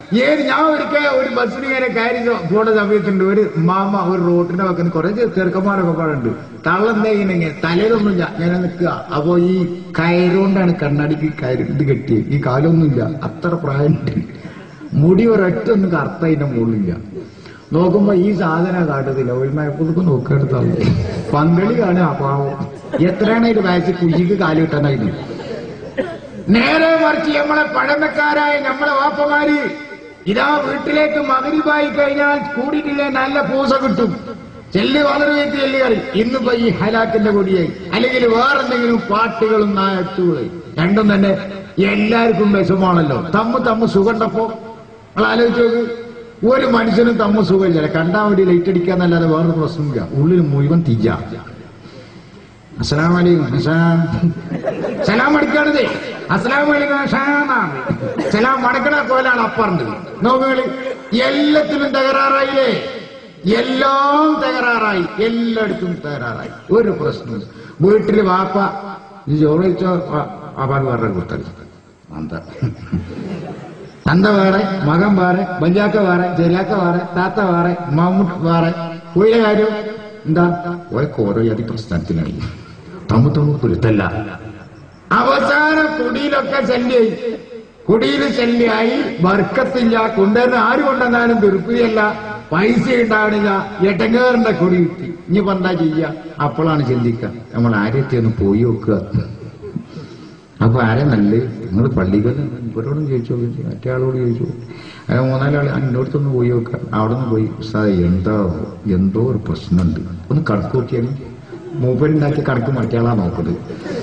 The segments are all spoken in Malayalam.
ഏത് ഞാൻ ഒരിക്കൽ ഒരു ബസ്സിന് ഇങ്ങനെ കയറി പോണ സമയത്തുണ്ട് ഒരു മാമ ഒരു റോട്ടിന്റെ പക്കത്ത് കുറെ ചെറുക്കന്മാരൊക്കെ പാടുണ്ട് തള്ളെന്താ ഇങ്ങനെ തലയിലൊന്നുമില്ല ഞാൻ നിൽക്കുക അപ്പൊ ഈ കയറുകൊണ്ടാണ് കണ്ണാടിക്ക് കയറി ഇത് കെട്ടിയത് ഈ കാലൊന്നുമില്ല അത്ര പ്രായമുണ്ട് മുടി ഒരൊറ്റ ഒന്നും കറുത്ത അതിന്റെ മുകളിലില്ല നോക്കുമ്പോ ഈ സാധന കാട്ടത്തില്ല ഒരു മയപ്പുറത്ത് നോക്കെടുത്താൽ പന്തളി കാണുക പാവം എത്രയാണ് ഒരു വയസ്സ് കുഴിക്ക് കാല് കിട്ടാനായിരുന്നു നേരെ മറിച്ച് നമ്മളെ പഴമക്കാരായ നമ്മളെ വാപ്പമാര് ഇതാ വീട്ടിലേക്ക് മകരിവായി കഴിഞ്ഞാൽ കൂടിയിട്ടില്ലേ നല്ല പൂസ കിട്ടും ചെല്ലി വളരെ വീട്ടിൽ ചെല്ലി കളി ഇന്നിപ്പോ ഈ ഹലാക്കിന്റെ കൊടിയായി അല്ലെങ്കിൽ വേറെന്തെങ്കിലും പാട്ടുകളും നായത്തുകളായി രണ്ടും തന്നെ എല്ലാവർക്കും വിഷമാണല്ലോ തമ്മ് തമ്മ് സുഖണ്ടപ്പോ നിങ്ങൾ ആലോചിച്ച് നോക്ക് ഒരു മനുഷ്യനും തമ്മ സുഖമില്ല കണ്ടാൽ വേണ്ടി ലൈറ്റ് അടിക്കാന്നല്ലാതെ വേറൊരു പ്രശ്നമില്ല ഉള്ളിൽ മുഴുവൻ തീജ അസ്സലാം വലൈക്കും അസ്സലാം സലാം അടിക്കാണതേ അസ്സലാം വലൈക്കും അസ്സലാമാണ് സലാം മടക്കണ കോലാണ് അപ്പറണ്ട് നോക്കുകളി എല്ലാത്തിലും തകരാറായില്ലേ എല്ലാം തകരാറായി എല്ലായിടത്തും തകരാറായി ഒരു പ്രശ്നം വീട്ടില് വാപ്പ ഇത് ചോറ് വെച്ചോ വാപ്പാക്ക് വേറെ കൊടുത്തത് എന്താ തന്ത വേറെ മകൻ വേറെ ബഞ്ചാക്ക വേറെ ചെറിയാക്ക വേറെ താത്ത വേറെ മമ്മൂട്ട് വേറെ ഒരു കാര്യം എന്താ ഓരോ ഓരോ ജാതി പ്രശ്നത്തിനായി തമ്മു തമ്മു പൊരുത്തല്ല അവസാനം കുടിയിലൊക്കെ ശല്യായി കുടിയിൽ ശല്യായി വർക്കത്തില്ല കൊണ്ടുവരുന്ന ആര് കൊണ്ടുവന്നാലും തിരുപ്പതിയല്ല പൈസ ഉണ്ടാവണില്ല എട്ടങ്ങേറിന്റെ കുടി കിട്ടി ഇനിയിപ്പോ എന്താ ചെയ്യുക അപ്പോഴാണ് ചിന്തിക്കുക നമ്മൾ ആരെത്തി ഒന്ന് പോയി നോക്കുക അപ്പൊ ആരെ നല്ല നിങ്ങൾ പള്ളികൾ ഇവരോടും ചോദിച്ചു നോക്കി മറ്റേ ആളോട് ചോദിച്ചു അയാൾ മൂന്നാലാൾ എന്നോടത്തൊന്ന് പോയി നോക്കുക അവിടെ നിന്ന് പോയി ഉസ്താദ് എന്താ എന്തോ ഒരു പ്രശ്നമുണ്ട് ഒന്ന് കണക്ക് നോക്കിയാൽ മൂപ്പരുണ്ടാക്കിയ കണക്ക് മറ്റേ ആളാ നോക്കുന്നത്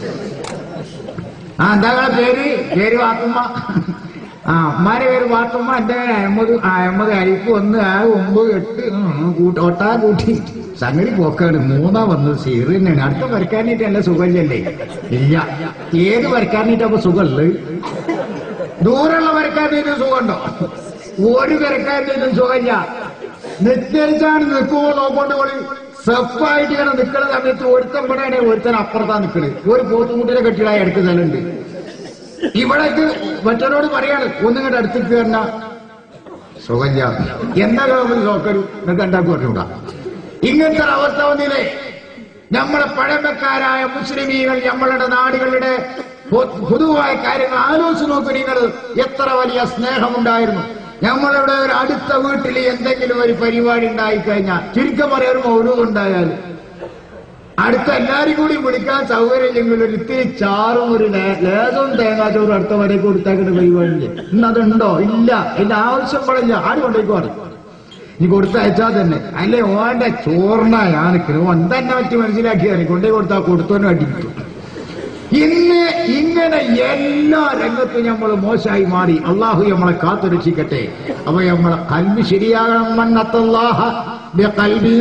ആ എന്താ നിങ്ങളെ പേര് പേര് വാത്തുമ്മ ആ അമ്മാരെ പേര് വാത്തുമ്മ എന്റെ അഹമ്മദ് ആ അഹമ്മദ് അരിപ്പ് ഒന്ന് ആ ഒമ്പത് എട്ട് ഉം, കൂട്ടി ഒട്ടാ കൂട്ടി സംഗതി പോക്കാണ് മൂന്നാ വന്നത് സീറ് തന്നെയാണ് അടുത്ത വരക്കാനായിട്ട് നല്ല സുഖമില്ലല്ലേ ഇല്ല ഏത് വരക്കാനായിട്ട് അപ്പൊ സുഖമുള്ളത് ദൂരമുള്ള വരക്കാനായിട്ട് സുഖമുണ്ടോ ഒരു വരക്കാനായിട്ടും സുഖമില്ല നിസ്കരിച്ചാണ് നിൽക്കുമോ നോക്കൊണ്ട് പോലെ സെപ്പായിട്ട് ഇങ്ങനെ നിൽക്കുന്ന സമയത്ത് ഒരുത്തൻ ഇവിടെയാണ് ഒരുത്തൻ അപ്പുറത്താ നിൽക്കുന്നത് ഒരു പോത്തുകുട്ടിയുടെ കെട്ടിടായി അടുത്ത സ്ഥലമുണ്ട് ഇവിടേക്ക് മറ്റവരോട് പറയാണ് ഒന്നിങ്ങോട്ട് അടുത്തേക്ക് വരണ സുഖമില്ല എന്താ ലോകം നോക്കരു നിങ്ങൾക്ക് ഉണ്ടാക്കി പറഞ്ഞൂടാ ഇങ്ങനത്തെ ഒരു അവസ്ഥ വന്നില്ലേ നമ്മളെ പഴമക്കാരായ മുസ്ലിമീകൾ നമ്മളുടെ നാടുകളുടെ പൊ- പൊതുവായ കാര്യങ്ങൾ ആലോചിച്ച് നോക്കൂ നിങ്ങൾ എത്ര വലിയ സ്നേഹമുണ്ടായിരുന്നു നമ്മളിവിടെ ഒരു അടുത്ത വീട്ടിൽ എന്തെങ്കിലും ഒരു പരിപാടി ഉണ്ടായിക്കഴിഞ്ഞാൽ ചുരുക്കം പറയാൻ ഒരു മൗനവുണ്ടായാൽ അടുത്ത എല്ലാരും കൂടി വിളിക്കാൻ സൗകര്യമില്ലെങ്കിൽ ഒരു ഇത്തിരി ചാറും ഒരു ലേ- ലേസവും തേങ്ങാച്ചോറും അടുത്ത വരെ കൊടുത്താക്കിട്ട് പരിപാടിയില്ല ഇന്ന് അതുണ്ടോ ഇല്ല അതിന്റെ ആവശ്യം പാടില്ല ആര് കൊണ്ടേക്ക് പറയും നീ കൊടുത്തയച്ചാൽ തന്നെ അല്ലേ ഓന്റെ ചോറിന ഞാൻ നിൽക്കുന്നു ഓൻ തന്നെ പറ്റി മനസ്സിലാക്കിയാണ് കൊണ്ടേ കൊടുത്താൽ കൊടുത്തോനും അടിക്കും ഇന്ന് ഇങ്ങനെ എല്ലാ രംഗത്തും നമ്മൾ മോശമായി മാറി അള്ളാഹു നമ്മളെ കാത്തുരക്ഷിക്കട്ടെ അപ്പൊ നമ്മളെ കൽവി ശരിയാകണം മണ്ണത്തല്ലാഹ ബിഖൽബിൻ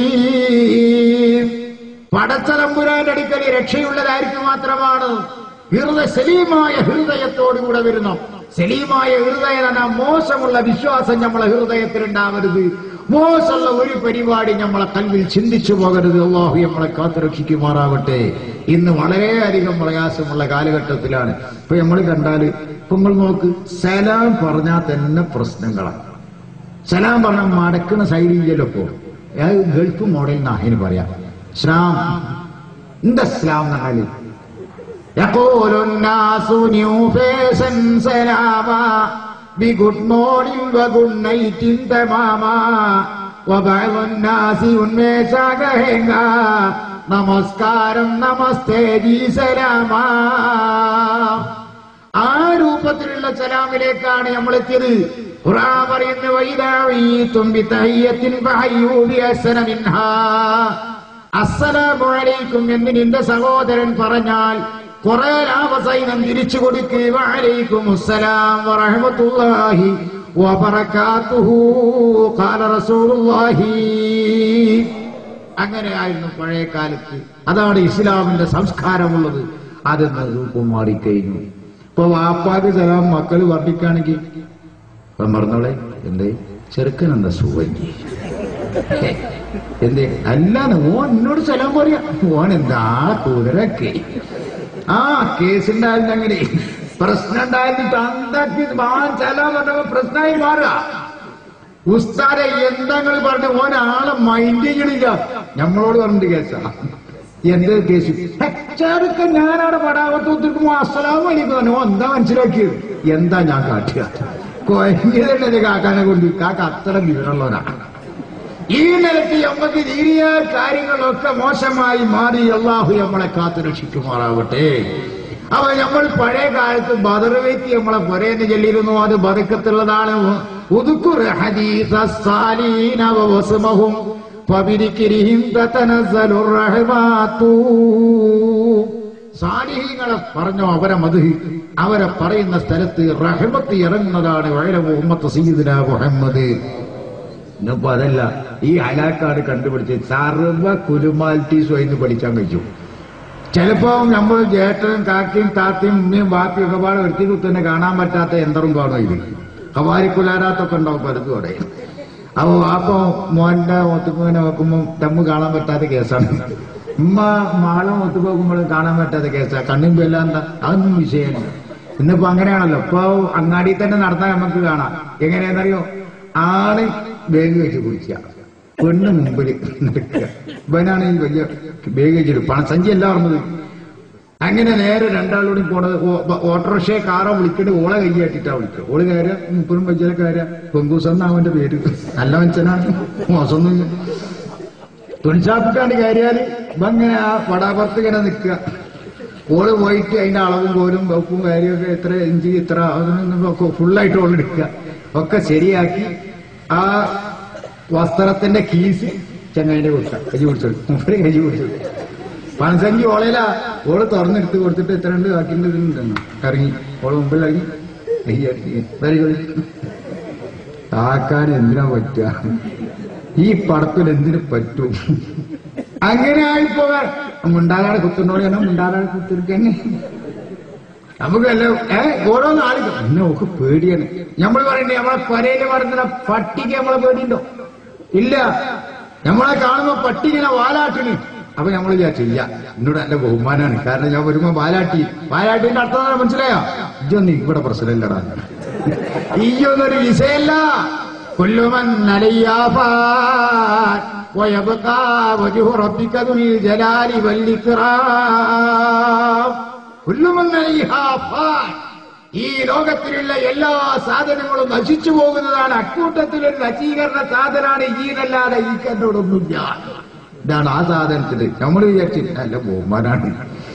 സലീം പടച്ചതമ്പുരാന്റെ അടുക്കൽ രക്ഷയുള്ളതായിരിക്കും മാത്രമാണ് ഹൃദയ സലീമായ ഹൃദയത്തോടുകൂടെ വരുന്നു സലീമായ ഹൃദയം എന്ന മോശമുള്ള വിശ്വാസം നമ്മളെ ഹൃദയത്തിൽ ഉണ്ടാവരുത് മോശമുള്ള ഒരു പരിപാടി നമ്മളെ കൽവിൽ ചിന്തിച്ചു പോകരുത് അള്ളാഹു നമ്മളെ കാത്തുരക്ഷിക്കുമാറാവട്ടെ ഇന്ന് വളരെയധികം പ്രയാസമുള്ള കാലഘട്ടത്തിലാണ് ഇപ്പൊ നമ്മൾ കണ്ടാല് ഇപ്പൊ നമ്മൾ നോക്ക് സലാം പറഞ്ഞാൽ തന്നെ പ്രശ്നങ്ങളാണ് സലാം പറഞ്ഞാൽ മടക്കണ സൈഡില്ലല്ലോ ഇപ്പോ അത് ഗൾഫ് മോഡൽ എന്നാ അതിന് പറയാം ഇസ്ലാം എന്താ ഇസ്ലാം എന്നാല് يقول الناس new fashion سلاما بgood morning وgood night تماما وبعض الناس ഉന്മേഷാകഹേങ്ക നമസ്കാരം നമസ്തേ ജി സലാമാ ആ രൂപത്തിലുള്ള സലാമിലേക്കാണ് നമ്മൾ എത്തിയത് ഖുർആൻ പറയുന്ന വൈദാഈതും ബിതഹിയ്യത്തിൻ ഫഹയ്യൂ ബിഅഹ്സന മിൻഹാ അസ്സലാമു അലൈക്കും എന്ന് നിന്റെ സഹോദരൻ പറഞ്ഞാൽ കുറെ ലാഭസൈനം തിരിച്ചു കൊടുക്കുക വഅലൈക്കും അസ്സലാം വറഹ്മത്തുള്ളാഹി വബറകാതുഹു ഖാല റസൂലുള്ളാഹി അങ്ങനെയായിരുന്നു പഴയ കാലത്ത് അതാണ് ഇസ്ലാമിന്റെ സംസ്കാരമുള്ളത് അതെന്ന് രൂപം മാറിക്കഴിഞ്ഞു ഇപ്പൊ വാപ്പാക്ക് സലാം മക്കള് വർദ്ധിക്കുകയാണെങ്കിൽ ഇപ്പം പറഞ്ഞോളെ എന്തേ ചെറുക്കൻ എന്താ സുഖഞ്ഞി എന്തേ അല്ലാന്ന് ഓൻ എന്നോട് സലാം പറയാ ഓൻ എന്താ കുതിരക്കെ ആ കേസുണ്ടായിരുന്നു അങ്ങനെ പ്രശ്നം ഉണ്ടായിട്ട് തന്തക്ക് വാൻ ചെല്ലാൻ പറഞ്ഞപ്പോ പ്രശ്നമായി മാറുക ഉസ്താരെ എന്തെങ്ങൾ പറഞ്ഞു ഓനാളെ മൈൻഡ് ചെയ്യണില്ല നമ്മളോട് പറഞ്ഞിട്ട് കേസാ എന്ത് കേസ് ചെറുക്ക ഞാനവിടെ പടാവത്ത് ഒത്തിരിക്കുമ്പോ അസ്സലാം വലൈക്കും പറഞ്ഞു ഓ എന്താ മനസ്സിലാക്കിയത് എന്താ ഞാൻ കാട്ടുക കൊയങ്ങിയതല്ലേ കാക്കാനെ കൊണ്ട് കാക്ക അത്ര വിവരമുള്ളവരാണ് ഈ നിലയ്ക്ക് നമുക്ക് തീരിയ കാര്യങ്ങളൊക്കെ മോശമായി മാറി അള്ളാഹു നമ്മളെ കാത്തു രക്ഷിക്കുമാറാവട്ടെ അപ്പൊ നമ്മൾ പഴയ കാലത്ത് ബദർവേത്തി നമ്മളെ പൊരേന്ന് ചെല്ലിയിരുന്നു അത് ബതുക്കത്തുള്ളതാണ് ഉദുക്കുർ ഹദീസ സാലീന വസ്മഹും ഫബിരിക്കിരിഹിം തതനസ്സലുർ റഹ്മാത്തു സാലിഹീങ്ങളെ പറഞ്ഞോ അവരെ മധു അവരെ പറയുന്ന സ്ഥലത്ത് റഹ്മത്ത് ഇറങ്ങുന്നതാണ് വളരെ ഉമ്മത്ത് സീദിന മുഹമ്മദ് ഇന്നിപ്പോ അതല്ല ഈ ഹലാക്കാട് കണ്ടുപിടിച്ച് സർവ കുലുമാലിറ്റീസും അതിന് പഠിക്കാൻ കഴിച്ചു ചിലപ്പോ നമ്മൾ ജേട്ടനും കാക്കയും താത്തയും ഉമ്മയും ബാപ്പിയും ഒക്കെ പാടെ ഒരുത്തി കുത്തന്നെ കാണാൻ പറ്റാത്ത യന്ത്രം കാണും ഇത് ഹവാരിക്കുലാരാത്തൊക്കെ ഉണ്ടാവും പലതും അവിടെ അപ്പൊ അപ്പൊ മോന്റെ ഒത്തുപോനെ നോക്കുമ്പോ തമ്മ് കാണാൻ പറ്റാത്ത കേസാണ് ഉമ്മ മാളെ ഒത്തുപോകുമ്പോൾ കാണാൻ പറ്റാത്ത കേസാ കണ്ണും എന്താ അതൊന്നും വിഷയമല്ല ഇന്നിപ്പോ അങ്ങനെയാണല്ലോ ഇപ്പൊ അങ്ങാടി തന്നെ നടത്താൻ നമുക്ക് കാണാം എങ്ങനെയാണെന്നറിയോ ആള് ബാഗ് വെച്ച് കുടിക്കുക പെണ്ണ് മുമ്പിൽ നിൽക്കുക ഇവനാണ് ഈ വലിയ ബാഗ് വെച്ചിട്ട് പണസഞ്ചി അല്ല പറഞ്ഞത് അങ്ങനെ നേരെ രണ്ടാളോടും പോണത് ഓ- ഓട്ടോറിക്ഷയെ കാറോ വിളിക്കണ്ട് ഓളെ കൈയാട്ടിട്ടാ വിളിക്കുക ഓള് കയറുക മുപ്പതും പഞ്ചിലെ കയറുക പെങ്കൂസ് എന്നാ അവന്റെ പേര് നല്ല മനുഷ്യനാണ് മോശമൊന്നുമില്ല തുണിച്ചാപ്പിട്ടാണ്ട് കയറിയാല് ഇവങ്ങനെ ആ വടാപുറത്ത് ഇങ്ങനെ നിൽക്കുക ഓള് പോയിട്ട് അതിന്റെ അളവും കോലും വെപ്പും കാര്യമൊക്കെ എത്ര ഇഞ്ചി ഇത്ര അതിനൊക്കെ ഫുള്ളായിട്ട് ഓൾ എടുക്കുക ഒക്കെ ശരിയാക്കി ആ വസ്ത്രത്തിന്റെ കീസ് ചങ്ങായിന്റെ കൊടുക്കാം കജി പിടിച്ചോളൂ മൂപ്പര് കജി പിടിച്ചോളൂ പണസഞ്ചി ഓളയില ഓള് തുറന്നെടുത്ത് കൊടുത്തിട്ട് എത്ര ഉണ്ട് ആക്കിണ്ടെന്ന് ഇറങ്ങി ഓള് മുമ്പിൽ ഇറങ്ങി കയ്യടിച്ച് വരി കളി താക്കാൻ എന്തിനാ പറ്റുക ഈ പടത്തിൽ എന്തിനു പറ്റും അങ്ങനെ ആയിപ്പോകാൻ മുണ്ടാകാടെ കുത്തുന്നോട് തന്നെ മുണ്ടാകാടെ കുത്തിരിക്കന്നെ നമുക്കല്ല ഏ ഓരോ നാളും എന്നെ ഒക്കെ പേടിയാണ് നമ്മൾ പറയണ്ടേ നമ്മളെ പരയില് വളർത്തുന്ന പട്ടിക്ക് നമ്മളെ പേടിയുണ്ടോ ഇല്ല നമ്മളെ കാണുമ്പോ പട്ടി ഇങ്ങനെ വാലാട്ടിന് അപ്പൊ നമ്മൾ വിചാരിച്ചില്ല എന്നോട് എന്റെ ബഹുമാനാണ് കാരണം ഞാൻ വരുമ്പോ വാലാട്ടി വാലാട്ടിന്റെ അർത്ഥം എന്താ മനസ്സിലായോ ഇജൊന്നും ഇവിടെ പ്രശ്നമില്ലടാ ഈയൊന്നൊരു വിഷയല്ല കൊല്ലുമൻ നലയ്യാഫാൻ ويبقى وجه ربك ذو الجلال والإكرام كل من عليها فان ഈ ലോകത്തിലുള്ള എല്ലാ സാധനങ്ങളും നശിച്ചു പോകുന്നതാണ് അക്കൂട്ടത്തിൽ ഒരു നശീകരണ സാധനമാണ് ഈനല്ലാതെ ഈ കണ്ടോടൊന്നുമില്ല ഇതാണ് ആ സാധനത്തില് നമ്മൾ വിചാരിച്ചില്ല നല്ല ബഹുമാനാണ്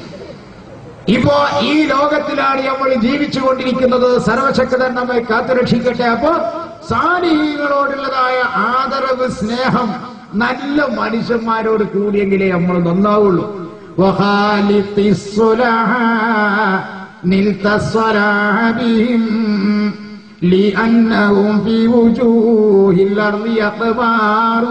ഇപ്പോ ഈ ലോകത്തിലാണ് നമ്മൾ ജീവിച്ചുകൊണ്ടിരിക്കുന്നത് സർവശക്തൻ നമ്മെ കാത്തുരക്ഷിക്കട്ടെ അപ്പോ സാലിഹീകളോടുള്ളതായ ആദരവ് സ്നേഹം നല്ല മനുഷ്യന്മാരോട് കൂടിയെങ്കിലേ നമ്മൾ നന്നാവുള്ളൂ وخالق الصلحاء نلت الصلاح بهم لأنهم في وجوه الأرض أقبار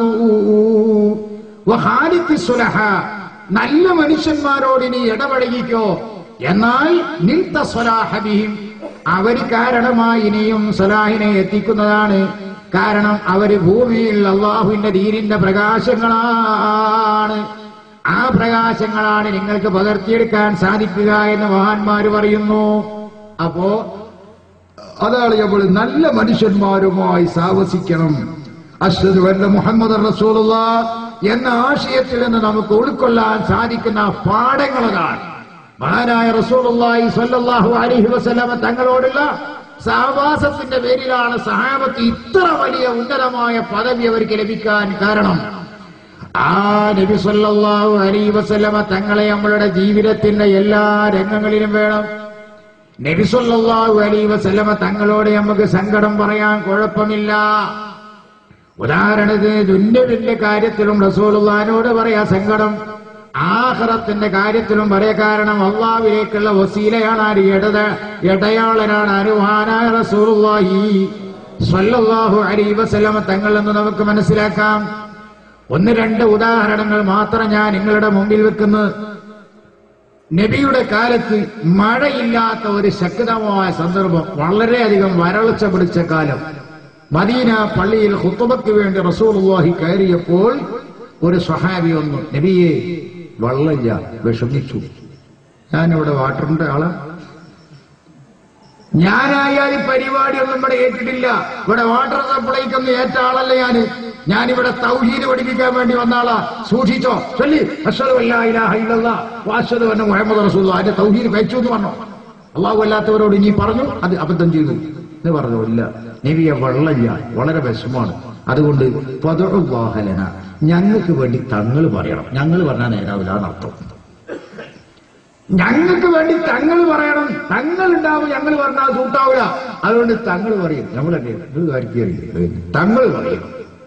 وخالق الصلحاء നല്ല മനുഷ്യന്മാരോട് ഇനി ഇടപഴകിക്കോ എന്നാൽ നിൽത്ത സ്വലാഹബിയും അവർ കാരണമായി ഇനിയും സ്വലാഹിനെ എത്തിക്കുന്നതാണ് കാരണം അവര് ഭൂമിയിൽ അള്ളാഹുവിന്റെ ദീനിന്റെ പ്രകാശങ്ങളാണ് ആ പ്രകാശങ്ങളാണ് നിങ്ങൾക്ക് പകർത്തിയെടുക്കാൻ സാധിക്കുക എന്ന് മഹാന്മാര് പറയുന്നു അപ്പോ അതാണ് നമ്മൾ നല്ല മനുഷ്യന്മാരുമായി സാവസിക്കണം അഷ്ഹദു അന്ന മുഹമ്മദ് റസൂലുള്ള എന്ന ആശയത്തിൽ നിന്ന് നമുക്ക് ഉൾക്കൊള്ളാൻ സാധിക്കുന്ന പാഠങ്ങൾ അതാണ് മഹാനായ റസൂലുള്ളാഹി സ്വല്ലല്ലാഹു അലൈഹി വസല്ലമ തങ്ങളോടുള്ള സഹവാസത്തിന്റെ പേരിലാണ് സഹാബത്ത് ഇത്ര വലിയ ഉന്നതമായ പദവി അവർക്ക് ലഭിക്കാൻ കാരണം ആ നബി സല്ലല്ലാഹു അലൈഹി വസല്ലമ തങ്ങളെ നമ്മളുടെ ജീവിതത്തിന്റെ എല്ലാ രംഗങ്ങളിലും വേണം നബി സല്ലല്ലാഹു അലൈഹി വസല്ലമ തങ്ങളോട് നമുക്ക് സങ്കടം പറയാൻ കുഴപ്പമില്ല ഉദാഹരണത്തിന് ദുന്യവിന്റെ കാര്യത്തിലും റസൂലുള്ളാഹിനോട് പറയാ സങ്കടം ആഹ്റത്തിന്റെ കാര്യത്തിലും പറയാ കാരണം അള്ളാവിലേക്കുള്ള വസീലയാണ് ആര് ഇടത് ഇടയാളനാണ് അനുഹാനായ റസൂലുള്ളാഹി സ്വല്ലല്ലാഹു അലൈഹി വസല്ലമ തങ്ങൾ എന്ന് നമുക്ക് മനസ്സിലാക്കാം ഒന്ന് രണ്ട് ഉദാഹരണങ്ങൾ മാത്രം ഞാൻ നിങ്ങളുടെ മുമ്പിൽ വെക്കുന്നു നബിയുടെ കാലത്ത് മഴയില്ലാത്ത ഒരു ശക്തമായ സന്ദർഭം വളരെയധികം വരൾച്ച പിടിച്ച കാലം മദീന പള്ളിയിൽ ഹുത്തുബയ്ക്ക് വേണ്ടി റസൂലുള്ളാഹി കയറിയപ്പോൾ ഒരു സ്വഹാബി വന്നു നബിയെ വള്ളല്ല വിഷമിച്ചു ഞാനിവിടെ വാട്ടറിന്റെ ആളാ ഞാനായാൽ ഈ പരിപാടിയൊന്നും ഇവിടെ ഏറ്റിട്ടില്ല ഇവിടെ വാട്ടർ സപ്ലൈക്കൊന്നും ഏറ്റ ആളല്ല ഞാന് ഞാനിവിടെ തൗഹീദ് പഠിപ്പിക്കാൻ വേണ്ടി വന്ന ആളാ സൂക്ഷിച്ചോ ചൊല്ലി അശ്വത് വാശ്വത് വന്ന മുഹമ്മദ് റസൂൽ അതിന്റെ തൗഹീദ് കഴിച്ചു എന്ന് പറഞ്ഞു അള്ളാഹു അല്ലാത്തവരോട് ഇനി പറഞ്ഞു അത് അബദ്ധം ചെയ്തു എന്ന് പറഞ്ഞു ഇല്ല നബിയെ വെള്ളമില്ല വളരെ വിഷമാണ് അതുകൊണ്ട് പതുവാഹലന ഞങ്ങൾക്ക് വേണ്ടി തങ്ങൾ പറയണം ഞങ്ങൾ പറഞ്ഞാൽ നേരാവില്ല എന്നർത്ഥം ഞങ്ങൾക്ക് വേണ്ടി തങ്ങൾ പറയണം തങ്ങൾ ഉണ്ടാവും ഞങ്ങൾ പറഞ്ഞാൽ സൂട്ടാവില്ല അതുകൊണ്ട് തങ്ങൾ പറയും നമ്മളല്ലേ ഇത് കാര്യത്തിയറിയില്ല തങ്ങൾ പറയും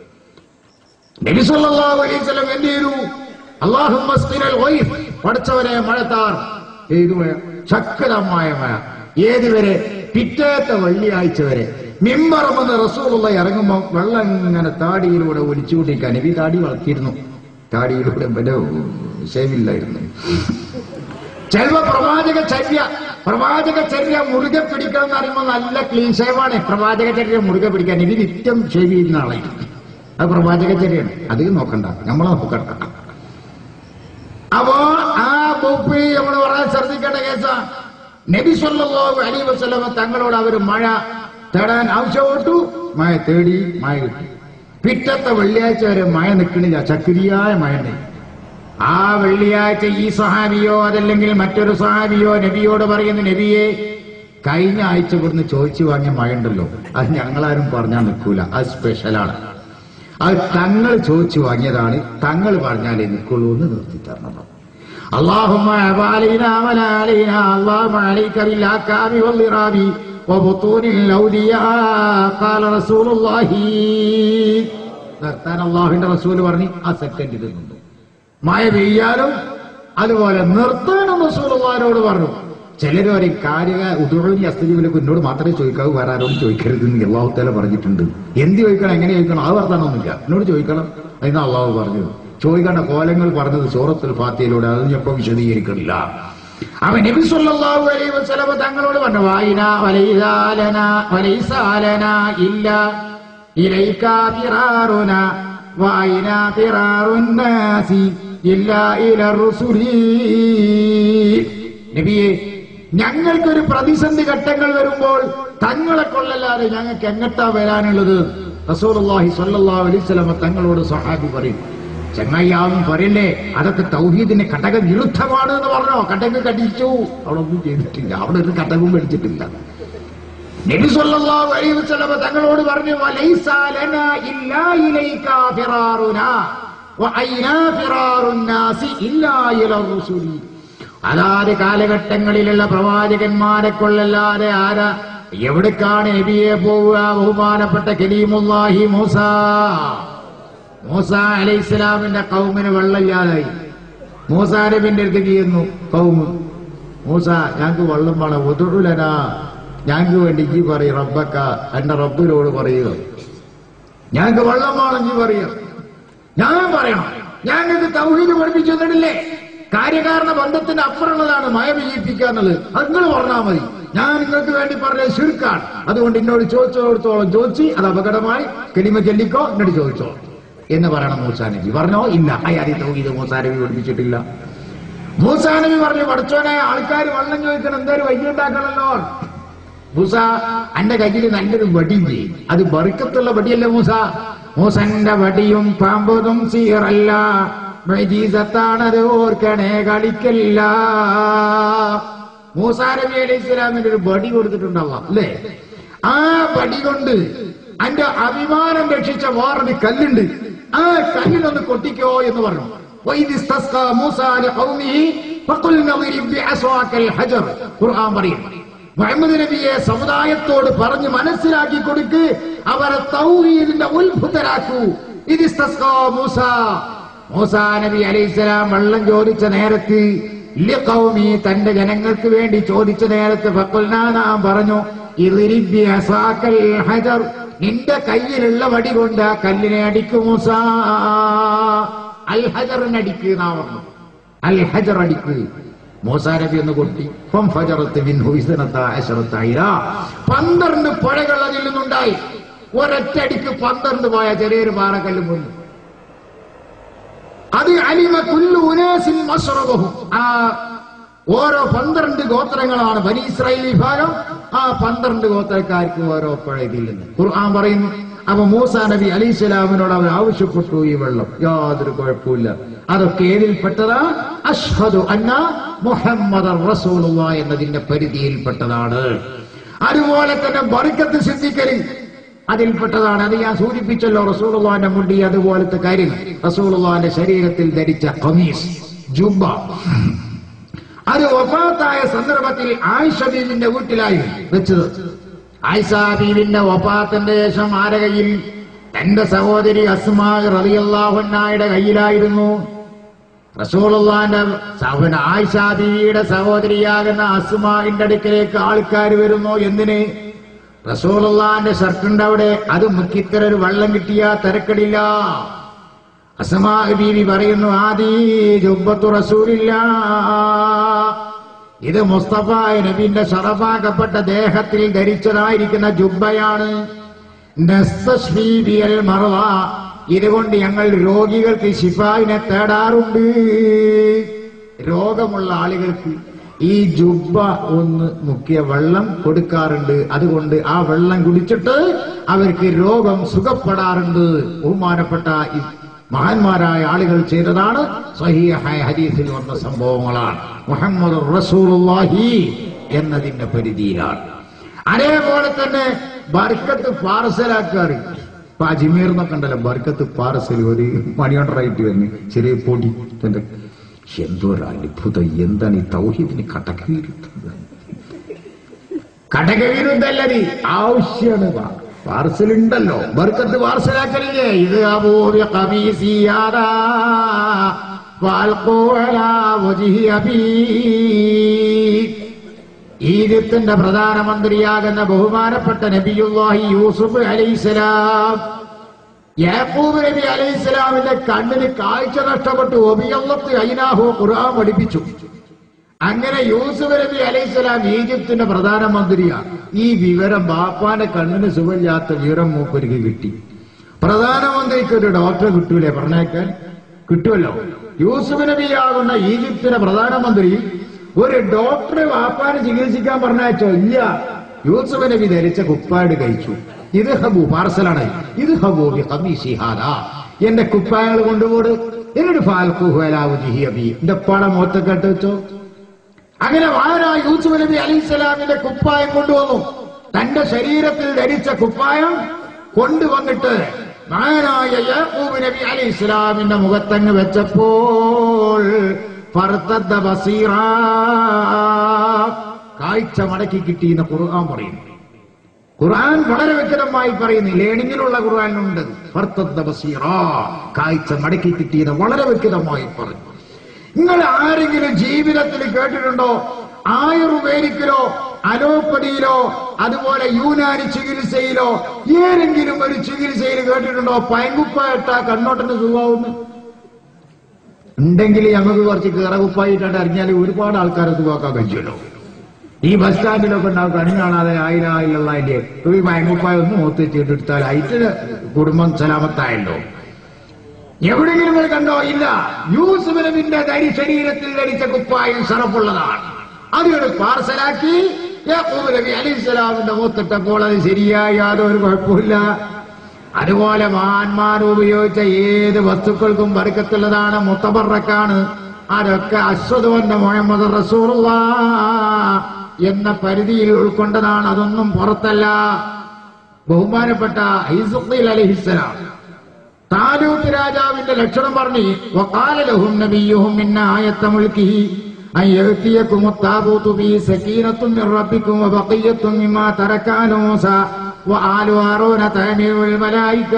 നബി സല്ലല്ലാഹു അലൈഹി വസല്ലം എന്ത് ചെയ്തു അല്ലാഹുമ്മ സ്ഖിനൽ ഗൈഫ് പഠിച്ചവരെ മഴത്താർ ഏത് മഴ ശക്തമായ മഴ ഏതുവരെ പിറ്റേത്തെ വെള്ളിയാഴ്ച വരെ മിമ്പറമെന്ന് റസൂലുള്ള ഇറങ്ങുമ്പോൾ വെള്ളം ഇങ്ങനെ താടിയിലൂടെ ഒലിച്ചുകൊണ്ടിരിക്കാൻ നബി താടി വളർത്തിയിരുന്നു താടിയിലൂടെ വല്ല സേവില്ലായിരുന്നു ചിലപ്പോ പ്രവാചക ചര്യ പ്രവാചക ചര്യ മുറുകെ പിടിക്കണം എന്ന് പറയുമ്പോൾ നല്ല ക്ലീൻ ഷേവാണ് പ്രവാചക ചര്യ മുറുകെ പിടിക്കാൻ ഇത് നിത്യം ഷേവ് ചെയ്യുന്ന ആളായിരിക്കും അത് പ്രവാചക ചര്യയാണ് അത് നോക്കണ്ട നമ്മളെ നോക്കണ്ട അപ്പോ ആ ബൊപ്പി നമ്മൾ പറയാൻ ശ്രദ്ധിക്കേണ്ട കേസാ നബി സല്ലല്ലാഹു അലൈഹി വസല്ലമ തങ്ങളോട് അവർ മഴ തേടാൻ ആവശ്യപ്പെട്ടു മഴ തേടി മഴ കിട്ടി പിറ്റത്തെ വെള്ളിയാഴ്ച വരെ മഴ നിൽക്കണില്ല ചക്രിയായ മഴ ഉണ്ടായി ആ വെള്ളിയാഴ്ച ഈ സഹാബിയോ അതല്ലെങ്കിൽ മറ്റൊരു സഹാബിയോ നബിയോട് പറയുന്ന നബിയെ കഴിഞ്ഞ ആഴ്ച ഇവിടുന്ന് ചോദിച്ചു വാങ്ങിയ മഴ ഉണ്ടല്ലോ അത് ഞങ്ങളാരും പറഞ്ഞാൽ നിൽക്കൂല അത് സ്പെഷ്യലാണ് അത് തങ്ങൾ ചോദിച്ചു വാങ്ങിയതാണ് തങ്ങൾ പറഞ്ഞാലേ നിൽക്കുള്ളൂ എന്ന് നിർത്തി തരണം اللهم عب علينا ولا علينا اللهم عليك بالأكام والضراب وبطون الأودياء قال رسول الله നിർത്താൻ അള്ളാഹുവിന്റെ റസൂല് പറഞ്ഞ് ആ സെക്കൻഡ് ഇടുന്നുണ്ട് മഴ പെയ്യാനും അതുപോലെ നിർത്താനും റസൂലുള്ളാഹിനോട് പറഞ്ഞു ചിലര് പറയും കാര്യ ഉദുഴി അസ്തജീവിലേക്ക് എന്നോട് മാത്രമേ ചോദിക്കാവൂ വേറെ ആരോടും ചോദിക്കരുത് എന്ന് അള്ളാഹു തല പറഞ്ഞിട്ടുണ്ട് എന്ത് ചോദിക്കണം എങ്ങനെ ചോദിക്കണം അത് വർത്താനൊന്നുമില്ല എന്നോട് ചോദിക്കണം അതിന് അള്ളാഹു പറഞ്ഞത് ചോദിക്കേണ്ട കോലങ്ങൾ പറഞ്ഞത് സൂറത്തുൽ ഫാത്തിയിലൂടെ അത് ഞാൻ ഇപ്പൊ വിശദീകരിക്കണില്ല അവൻ നബി സല്ലല്ലാഹു അലൈഹി വസല്ലമ തങ്ങളോട് പറഞ്ഞു വായിന വലൈസാലന വലൈസാലന ഇല്ല ഇലൈക ഫിറാറുന വായിന ഫിറാറുന്നാസി ഇല്ല ഇല റുസുലി നബിയെ ഞങ്ങൾക്കൊരു പ്രതിസന്ധി ഘട്ടങ്ങൾ വരുമ്പോൾ തങ്ങളെ കൊള്ളല്ലാതെ ഞങ്ങൾക്ക് എങ്ങട്ടാ വരാനുള്ളത് റസൂലുള്ളാഹി സ്വല്ലല്ലാഹു അലൈഹി വസല്ലമ തങ്ങളോട് സഹാബി പറയും ചങ്ങായിയാവും പറയല്ലേ അതൊക്കെ തൗഹീദിന് ഘടക വിരുദ്ധമാണ് എന്ന് പറഞ്ഞോ കടക് കടിച്ചു അവിടെ ഒന്നും ചെയ്തിട്ടില്ല അവിടെ ഒരു കടകും മേടിച്ചിട്ടില്ല നബി സല്ലല്ലാഹു അലൈഹി വസല്ലമ തങ്ങളോട് പറഞ്ഞു വലൈസ ലനാ ഇല്ലാ ഇലൈക ഫിറാറുനാ വഅൈനാ ഫിറാറുൻ നാസി ഇല്ലാ ഇല റുസുലി അതാത് കാലഘട്ടങ്ങളിലുള്ള പ്രവാചകന്മാരെ കൊള്ളല്ലാതെ ആരാ എവിടേക്കാണ് നബിയെ പോവുക ബഹുമാനപ്പെട്ട കലീമുല്ലാഹി മൂസ മൂസ അലൈഹി ഇസ്ലാമിന്റെ കൗമിന് വെള്ളമില്ലാതായി മൂസ നബിന്റെ അടുത്ത് ചെയ്യുന്നു കൗമ് മൂസ ഞങ്ങൾക്ക് വെള്ളം വേണം ഒതുഴലനാ ഞങ്ങൾക്ക് വേണ്ടി ഈ പറയും റബ്ബക്ക എന്റെ റബ്ബിനോട് പറയുക ഞങ്ങൾക്ക് വെള്ളം വേണം ഈ പറയുക ഞാൻ പറയണം ഞങ്ങൾക്ക് തൗഹീദ് പഠിപ്പിച്ചു തന്നിട്ടില്ലേ കാര്യകാരണ ബന്ധത്തിന്റെ അപ്പുറമുള്ളതാണ് മഴ പെയ്യിപ്പിക്കുക എന്നുള്ളത് അത് നിങ്ങൾ പറഞ്ഞാൽ മതി ഞാൻ നിങ്ങൾക്ക് വേണ്ടി പറഞ്ഞ ചുരുക്കാണ് അതുകൊണ്ട് എന്നോട് ചോദിച്ചോടത്തോളം ചോദിച്ച് അത് അപകടമായി കെളിമ ചൊല്ലിക്കോ എന്നോട് ചോദിച്ചോ എന്ന് പറയണം മൂസാനബി പറഞ്ഞോ ഇല്ല അയാതി തൗഹീദ് മൂസാനബി പഠിപ്പിച്ചിട്ടില്ല മൂസാനബി പറഞ്ഞു പഠിച്ചോനെ ആൾക്കാർ വെള്ളം ചോദിക്കണം എന്തായാലും വൈകി ഉണ്ടാക്കണല്ലോ മൂസ എന്റെ കയ്യിൽ നല്ലൊരു വടി ചെയ്യും അത് ബറുക്കത്തുള്ള വടിയല്ലേ മൂസ മൂസന്റെ വടിയും പാമ്പതും സീറല്ല മജീസത്താണത് ഓർക്കണേ കളിക്കല്ല മൂസാ നബി അലൈഹി ഇസ്ലാമിന്റെ ഒരു വടി കൊടുത്തിട്ടുണ്ടാവാം അല്ലേ ആ വടി കൊണ്ട് അന്റെ അഭിമാനം രക്ഷിച്ച വേറൊരു കല്ലുണ്ട് ആ കല്ലിനൊന്ന് കൊട്ടിക്കോ എന്ന് പറഞ്ഞു وإذ استسقى موسى لقومه فقلنا اضرب بعصاك الحجر ഖുർആൻ പറയും മുഹമ്മദ് നബിയെ സമുദായത്തോട് പറഞ്ഞ് മനസ്സിലാക്കി കൊടുക്ക് അവരെ തൗഹീദിന്റെ ഉത്ഭുതരാക്കൂ ഇത് ഇസ്തസ്കാ മൂസ മൂസ നബി അലൈഹിസ്സലാം വെള്ളം ചോദിച്ച നേരത്ത് ലിഖൗമി തന്റെ ജനങ്ങൾക്ക് വേണ്ടി ചോദിച്ച നേരത്ത് ഫഖുൽനാ നാം പറഞ്ഞു ഇദ്രിബ് അസാക്കൽ ഹജർ നിന്റെ കയ്യിലുള്ള വടി കൊണ്ട് ആ കല്ലിനെ അടിക്കു മൂസ അൽ ഹജറിന് അടിക്കുക എന്നാ പറഞ്ഞു അൽ ഹജർ അടിക്കുക മൂസാ നബി ഒന്ന് കൊട്ടി ഫം ഫജറത്ത് മിൻഹു ഇസ്നത അശറത്ത ഐറ. പന്ത്രണ്ട് പുഴകൾ അതിൽ നിന്നുണ്ടായി ഒരൊറ്റടിക്ക് പന്ത്രണ്ട് പോയ ചെറിയൊരു പാറക്കല്ല് മുന്നു അത് അലിമ കുല്ലു ഉനാസിൻ മസ്റബഹും ആ ഓരോ പന്ത്രണ്ട് ഗോത്രങ്ങളാണ് ബനി ഇസ്രായേൽ വിഭാഗം ആ പന്ത്രണ്ട് ഗോത്രക്കാർക്ക് ഓരോ പുഴ ഇതിൽ നിന്ന് ഖുർആൻ പറയുന്നു അപ്പൊ മൂസ നബി അലി സ്വലാമിനോട് അവർ ആവശ്യപ്പെട്ടു ഈ വെള്ളം യാതൊരു കുഴപ്പമില്ല അതൊക്കെ ഏതിൽപ്പെട്ടതാ അഷ്ഹദു അന്ന മുഹമ്മദ് റസൂലുള്ള എന്നതിന്റെ പരിധിയിൽപ്പെട്ടതാണ് അതുപോലെ തന്നെ ബർക്കത്ത് സിദ്ധിക്കലിൽ അതിൽപ്പെട്ടതാണ് അത് ഞാൻ സൂചിപ്പിച്ചല്ലോ റസൂളുള്ളാന്റെ മുണ്ടി അതുപോലത്തെ കാര്യങ്ങൾ റസൂളുള്ളാന്റെ ശരീരത്തിൽ ധരിച്ച ഖമീസ് ജുബ്ബ അത് വഫാത്തായ സന്ദർഭത്തിൽ ആയിഷ ബീവിന്റെ വീട്ടിലായി വെച്ചത് ആയിഷ ബീവിന്റെ വഫാത്തിന്റെ ശേഷം ആരെ കയ്യിൽ തന്റെ സഹോദരി അസ്മാ റളിയല്ലാഹുന്നായുടെ കയ്യിലായിരുന്നു റസൂലുള്ളാന്റെ സഹോദരൻ ആയിഷ ബീവിയുടെ സഹോദരിയാകുന്ന അസ്മാവിന്റെ അടുക്കലേക്ക് ആൾക്കാർ വരുന്നു എന്തിന് റസൂലുള്ളാന്റെ ഷർട്ടുണ്ട് അവിടെ അത് മുക്കിത്തര ഒരു വെള്ളം കിട്ടിയാ തിരക്കടില്ല അസമാ ബീവി പറയുന്നു ആദി ജുബ്ബത്തു റസൂലില്ല ഇത് മുസ്തഫ നബിന്റെ ഷറഫാക്കപ്പെട്ട ദേഹത്തിൽ ധരിച്ചതായിരിക്കുന്ന ജുബ്ബയാണ് നസ്തശ്രീ ബിയൽ മറവ ഇതുകൊണ്ട് ഞങ്ങൾ രോഗികൾക്ക് ശിഫായിനെ തേടാറുണ്ട് രോഗമുള്ള ആളുകൾക്ക് ഈ ജുബ്ബ ഒന്ന് മുക്കിയ വെള്ളം കൊടുക്കാറുണ്ട് അതുകൊണ്ട് ആ വെള്ളം കുടിച്ചിട്ട് അവർക്ക് രോഗം സുഖപ്പെടാറുണ്ട് ബഹുമാനപ്പെട്ട ഈ മഹാന്മാരായ ആളുകൾ ചെയ്തതാണ് സഹീഹായ ഹദീസിൽ വന്ന സംഭവങ്ങളാണ് മുഹമ്മദ് റസൂലുള്ളാഹി എന്നതിന്റെ പരിധിയിലാണ് അതേപോലെ തന്നെ ബർക്കത്ത് പാർസലാക്കാറ് ഇപ്പൊ അജ്മീർ എന്നൊക്കെ ഉണ്ടല്ലോ ബർക്കത്ത് പാർസൽ ഒരു മണിയോണ്ടറായിട്ട് വന്ന് ചെറിയ പൊടി എന്റെ എന്തോ ഒരു അത്ഭുതം എന്താണ് ഈ തൗഹീദിന് കടകവിരുദ്ധത് കടകവിരുദ്ധല്ലത് ആവശ്യമാണ് പാർസൽ ഉണ്ടല്ലോ ബർക്കത്ത് പാർസലാക്കലില്ലേ ഇത് അബൂബി ഖമീസിയാദാ ഫാൽഖൂ അലാ വജ്ഹി അബീ ഈജിപ്തിന്റെ പ്രധാനമന്ത്രിയാകുന്ന ബഹുമാനപ്പെട്ട നബിയുല്ലാഹി യൂസുഫ് അലൈസലാം യാക്കൂബ് നബി അലൈഹിസ്സലാമിന്റെ കണ്ണിന് കാഴ്ച നഷ്ടപ്പെട്ടു ഒബിയല്ലത്ത് ഐനാഹു ഖുർആൻ പഠിപ്പിച്ചു അങ്ങനെ യൂസുഫ് നബി അലൈഹിസ്സലാം ഈജിപ്തിന്റെ പ്രധാനമന്ത്രിയാണ് ഈ വിവരം ബാപ്പാന്റെ കണ്ണിന് സുഖമില്ലാത്ത വിവരം മൂപ്പർക്ക് കിട്ടി പ്രധാനമന്ത്രിക്ക് ഒരു ഡോക്ടറെ കിട്ടൂലേ പറഞ്ഞേക്കാൻ കിട്ടുമല്ലോ യൂസുഫ് നബിയാകുന്ന ഈജിപ്തിന്റെ പ്രധാനമന്ത്രി ഒരു ഡോക്ടറെ വാപ്പാനെ ചികിത്സിക്കാൻ പറഞ്ഞയച്ചോ ഇല്ല യൂസുഫ് നബി ധരിച്ച കുപ്പാട് കഴിച്ചു ഇത് ഹബു പാർസലാണ് ഇത് ഹബു ബി ഖമീസി ഹാദാ. എന്റെ കുപ്പായങ്ങൾ കൊണ്ടുപോട് എന്നോട് ഫാൽഖുഹു അലാ വജ്ഹി അബി എന്റെ പടം മൊത്തക്കെട്ട് വെച്ചോ അങ്ങനെ വാര യൂസുഫ് നബി അലൈഹിസ്സലാമിന്റെ കുപ്പായം കൊണ്ടുവന്നു തന്റെ ശരീരത്തിൽ ധരിച്ച കുപ്പായം കൊണ്ടുവന്നിട്ട് മഹാനായ യാക്കൂബ് നബി അലൈഹി ഇസ്ലാമിന്റെ മുഖത്തങ്ങ് വെച്ചപ്പോൾ ഫർത്തദ്ദ ബസീറ കാഴ്ച മടക്കി കിട്ടിയെന്ന് ഖുർആൻ പറയുന്നു ഖുർആൻ വളരെ വ്യക്തമായി പറയുന്നു ലേണിങ്ങിലുള്ള ഖുർആനുണ്ട് ഫർത്തദ്ദ ബസീറ കാഴ്ച മടക്കി കിട്ടിയെന്ന് വളരെ വ്യക്തമായി പറഞ്ഞു നിങ്ങൾ ആരെങ്കിലും ജീവിതത്തിൽ കേട്ടിട്ടുണ്ടോ ആയുർവേദിക്കിലോ അലോപ്പതിയിലോ അതുപോലെ യൂനാനി ചികിത്സയിലോ ഏതെങ്കിലും ഒരു ചികിത്സയിൽ കേട്ടിട്ടുണ്ടോ പയങ്കുപ്പായിട്ട കണ്ണോട്ടന് സുഖമാവുന്നു ഉണ്ടെങ്കിൽ നമുക്ക് കുറച്ച് കീറകുപ്പായിട്ടാണ് അറിഞ്ഞാൽ ഒരുപാട് ആൾക്കാരെ സുഖമാക്കാൻ കഴിയുമല്ലോ ഈ ബസ് സ്റ്റാൻഡിലൊക്കെ ഉണ്ടാവും കണി കാണാതെ ആയിരം ആയിരം അതിന്റെ ഈ പയങ്കുപ്പായ ഒന്ന് മൂത്ത് വെച്ചിട്ടെടുത്താൽ അയറ്റ് കുടുംബം സലാമത്തായല്ലോ എവിടെയെങ്കിലും നിങ്ങൾ കണ്ടോ ഇല്ല യൂസുഫ് നബിന്റെ ധരി ശരീരത്തിൽ ധരിച്ച കുപ്പായം സറപ്പുള്ളതാണ് അതിവിടെ പാർസലാക്കി യാക്കൂബ് നബി അലിസ്ലാമിന്റെ മൂത്തിട്ടപ്പോൾ അത് ശരിയായി യാതൊരു കുഴപ്പമില്ല അതുപോലെ മഹാന്മാർ ഉപയോഗിച്ച ഏത് വസ്തുക്കൾക്കും വർക്കത്തുള്ളതാണ് മുത്തബറക്കാണ് അതൊക്കെ അശ്വതവന്റെ മുഹമ്മദ് റസൂറുള്ള എന്ന പരിധിയിൽ ഉൾക്കൊണ്ടതാണ് അതൊന്നും പുറത്തല്ല ബഹുമാനപ്പെട്ട ഐസുഖീൽ അലഹിസ്സലാം താലൂത്ത് രാജാവിന്റെ ലക്ഷണം പറഞ്ഞു വഖാല ലഹും നബിയുഹും മിന്ന ആയത്ത മുൽക്കിഹി അൻ യഅതിയകും الطاغوت ബി സകീനത്തും മിർ റബ്ബിക്കും വബഖിയത്തും മിമ്മാ തറക മൂസ വആലു ഹാറൂന തഅമീറുൽ മലായിക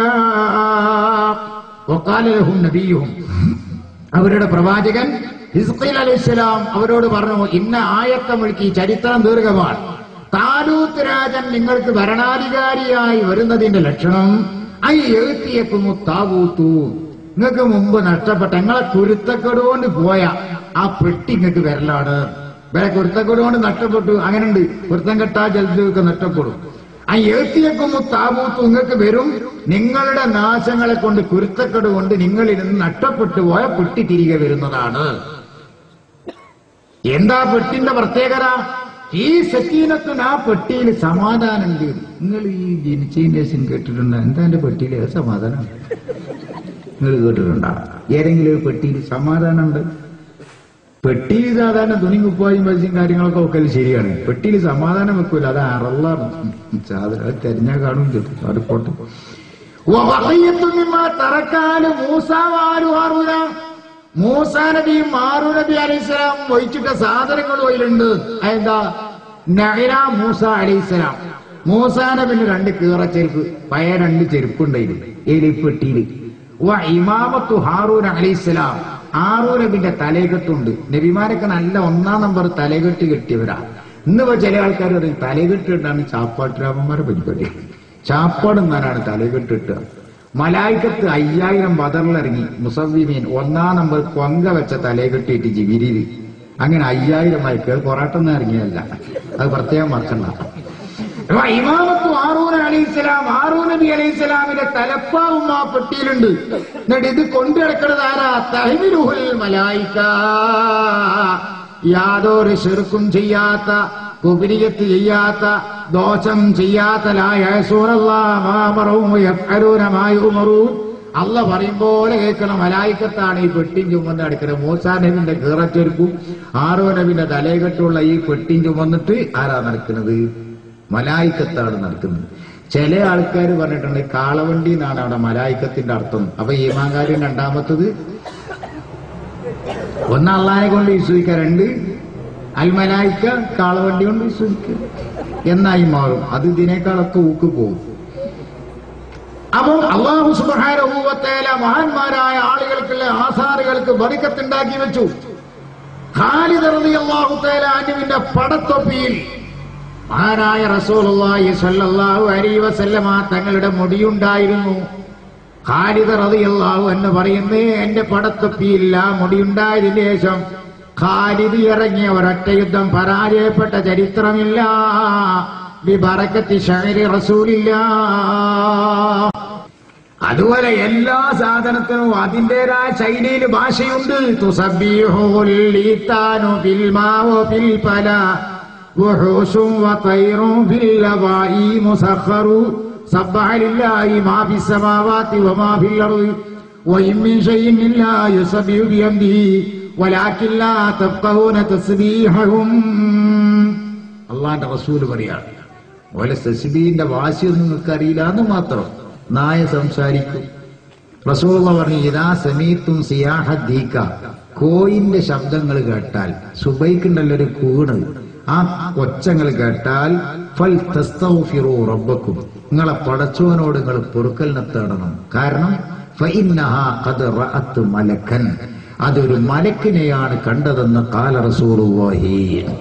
വഖാല ലഹും നബിയുഹും അവരുടെ പ്രവാചകൻ ഹിസ്ഖീൽ അലൈഹിസ്സലാം അവരോട് പറഞ്ഞു ഇന്ന ആയത്ത മുൽക്കി ചരിത്രം ദീർഘമാണ് താലൂത്ത് രാജൻ നിങ്ങൾക്ക് ഭരണാധികാരിയായി വരുന്നതിന്റെ ലക്ഷണം ഐ എഴുത്തിയേക്കുന്നു താവൂത്തു നിങ്ങൾക്ക് മുമ്പ് നഷ്ടപ്പെട്ട നിങ്ങളെ കുരുത്തക്കെടുകൊണ്ട് പോയ ആ പെട്ടി നിങ്ങൾക്ക് വരലാണ് വേറെ കുരുത്തക്കെടുകൊണ്ട് നഷ്ടപ്പെട്ടു അങ്ങനെയുണ്ട് കുരുത്തം കെട്ടാ ജലത്തിലൊക്കെ നഷ്ടപ്പെടും ആ എഴുത്തിയേക്കുന്നു താവൂത്തു നിങ്ങൾക്ക് വരും നിങ്ങളുടെ നാശങ്ങളെ കൊണ്ട് കുരുത്തക്കെട് കൊണ്ട് നിങ്ങളിൽ നിന്ന് നഷ്ടപ്പെട്ടു പോയ പെട്ടി തിരികെ വരുന്നതാണ് എന്താ പെട്ടിന്റെ പ്രത്യേകത ഈ സക്കീനത്തിന് ആ പെട്ടിയിൽ സമാധാനമുണ്ട് നിങ്ങൾ ഈ ജനിച്ചതിന്റെ ശേഷം കേട്ടിട്ടുണ്ടോ എന്താ എന്റെ പെട്ടിയിൽ ഏത് സമാധാനം നിങ്ങൾ കേട്ടിട്ടുണ്ടോ ഏതെങ്കിലും ഒരു പെട്ടിയിൽ സമാധാനമുണ്ട് പെട്ടിയിൽ സാധാരണ തുണി കുപ്പായും പൈസയും കാര്യങ്ങളൊക്കെ വെക്കൽ ശരിയാണ് പെട്ടിയിൽ സമാധാനം വെക്കൂല അത് അറള്ളാണ് സാധനം അത് തെരഞ്ഞാൽ കാണും ചെയ്തു അത് പോട്ടെ തറക്കാല് മൂസാവാരു ഹാറൂന മൂസാ നബിയും മാറു നബി അലൈഹിസ്സലാം വഹിച്ചിട്ട സാധനങ്ങൾ അതിലുണ്ട് അതെന്താ നഹര മൂസ അലൈഹിസ്സലാം മൂസാ നബിന് രണ്ട് കീറ ചെരുപ്പ് പഴയ രണ്ട് ചെരുപ്പുണ്ടായിരുന്നു എലിപ്പെട്ടിയിൽ ഇമാമത്തു ഹാറൂൻ അലൈഹിസ്സലാം ഹാറൂൻ നബിന്റെ തലകെട്ടുണ്ട് നബിമാരൊക്കെ നല്ല ഒന്നാം നമ്പർ തലകെട്ട് കെട്ടിയവരാ ഇന്നിപ്പോ ചില ആൾക്കാർ പറയും തലകെട്ട് ഇട്ടാണ് ചാപ്പാട്ടുരാമന്മാരെ പരിപാടി ചാപ്പാട് എന്നാലാണ് തലകെട്ടിട്ട് മലായിക്കത്ത് അയ്യായിരം ബദറിലിറങ്ങി മുസവിമീൻ ഒന്നാം നമ്പർ കൊങ്ക വെച്ച തലകെട്ടിയിട്ട് ജിബിരിയിൽ അങ്ങനെ അയ്യായിരം മയക്ക് പൊറാട്ടൊന്നും ഇറങ്ങിയല്ല അത് പ്രത്യേകം മറക്കണ്ട അപ്പൊ ഇമാമത്ത് ഹാറൂൻ അലൈഹിസ്സലാം ഹാറൂൻ നബി അലൈഹിസ്സലാമിന്റെ തലപ്പാവും ആ പെട്ടിയിലുണ്ട് എന്നിട്ട് ഇത് കൊണ്ടു കിടക്കുന്നത് ആരാ തഹ്മിലുഹുൽ മലായിക്ക യാതൊരു ശിർക്കും ചെയ്യാത്ത കുബിരിയത്ത് ചെയ്യാത്ത ദോഷം ചെയ്യാത്ത അല്ല പറയും പോലെ കേൾക്കണം മലായിക്കത്താണ് ഈ പെട്ടിൻ ചുമന്ന് അടുക്കുന്നത് മൂസാ നബിന്റെ കീറച്ചൊരുക്കും ആറോ നബിന്റെ തലകെട്ടുള്ള ഈ പെട്ടിൻ ചുമന്നിട്ട് ആരാ നടക്കുന്നത് മലായിക്കത്താണ് നടക്കുന്നത് ചില ആൾക്കാർ പറഞ്ഞിട്ടുണ്ട് കാളവണ്ടി എന്നാണ് അവിടെ മലായിക്കത്തിന്റെ അർത്ഥം അപ്പൊ ഈമാങ്കാര്യം രണ്ടാമത്തത് ഒന്ന് അള്ളാനെ കൊണ്ട് വിശ്വസിക്കുക രണ്ട് അൽമലായിക്ക കാളവണ്ടി കൊണ്ട് വിശ്വസിക്കുക എന്നായി മാറും അത് ഇതിനേക്കാളൊക്കെ ഊക്ക് പോകും അപ്പം അള്ളാഹു സുബാരൂപത്തേല മഹാന്മാരായ ആളുകൾക്കുള്ള ആധാറുകൾക്ക് ബറിക്കത്തുണ്ടാക്കി വെച്ചു ഖാലിദ് റളിയല്ലാഹു തആല അന്നുവിന്റെ പടത്തൊപ്പിയിൽ മഹാനായ റസൂലുള്ളാഹി സ്വല്ലല്ലാഹു അലൈഹി വസല്ലമ തങ്ങളുടെ മുടിയുണ്ടായിരുന്നു ഖാലിദ് റളിയല്ലാഹു എന്ന് പറയുന്നേ എന്റെ പടത്തൊപ്പിയില്ല മുടിയുണ്ടായതിനു ശേഷം ഖാലിദ് ഇറങ്ങിയ ഒരൊറ്റ യുദ്ധം പരാജയപ്പെട്ട ചരിത്രമില്ല ബിബറക്കത്തി ഷഹരി റസൂലില്ല അതുപോലെ എല്ലാ സാധനത്തിനും അതിൻ്റെതായ ശൈലിയിൽ ഭാഷയുണ്ട് തുസബ്ബീഹുൽ ലീത്താനു ഫിൽ മാവു ഫിൽ പല وحوش وطير في اللواء مسخر سبح لله ما في السماوات وما في الأرض وإن من شيء إلا يسبح بحمده ولكن لا تفقهون تسبيحهم അള്ളാന്റെ റസൂല് പറയാണ് ഓലെ തസ്ബീന്റെ വാശിയൊന്നും നിങ്ങൾക്ക് അറിയില്ല എന്ന് മാത്രം നായ സംസാരിക്കും റസൂൽ പറഞ്ഞു ഇതാ സമീത്തും സിയാഹദ്ദീക്ക കോയിന്റെ ശബ്ദങ്ങൾ കേട്ടാൽ സുബൈക്കുണ്ടല്ലോ ഒരു കൂണ് ആ ഒച്ചങ്ങൾ കേട്ടാൽ ഫൽ തസ്തഗ്ഫിറൂ റബ്ബക്കും നിങ്ങളെ പടച്ചോനോട് നിങ്ങൾ പൊറുക്കലിനെ തേടണം കാരണം ഫഇന്നഹാ ഖദ് റഅത്ത് മലക്കൻ അതൊരു മലക്കിനെയാണ് കണ്ടതെന്ന് കാല റസൂലുള്ളാഹി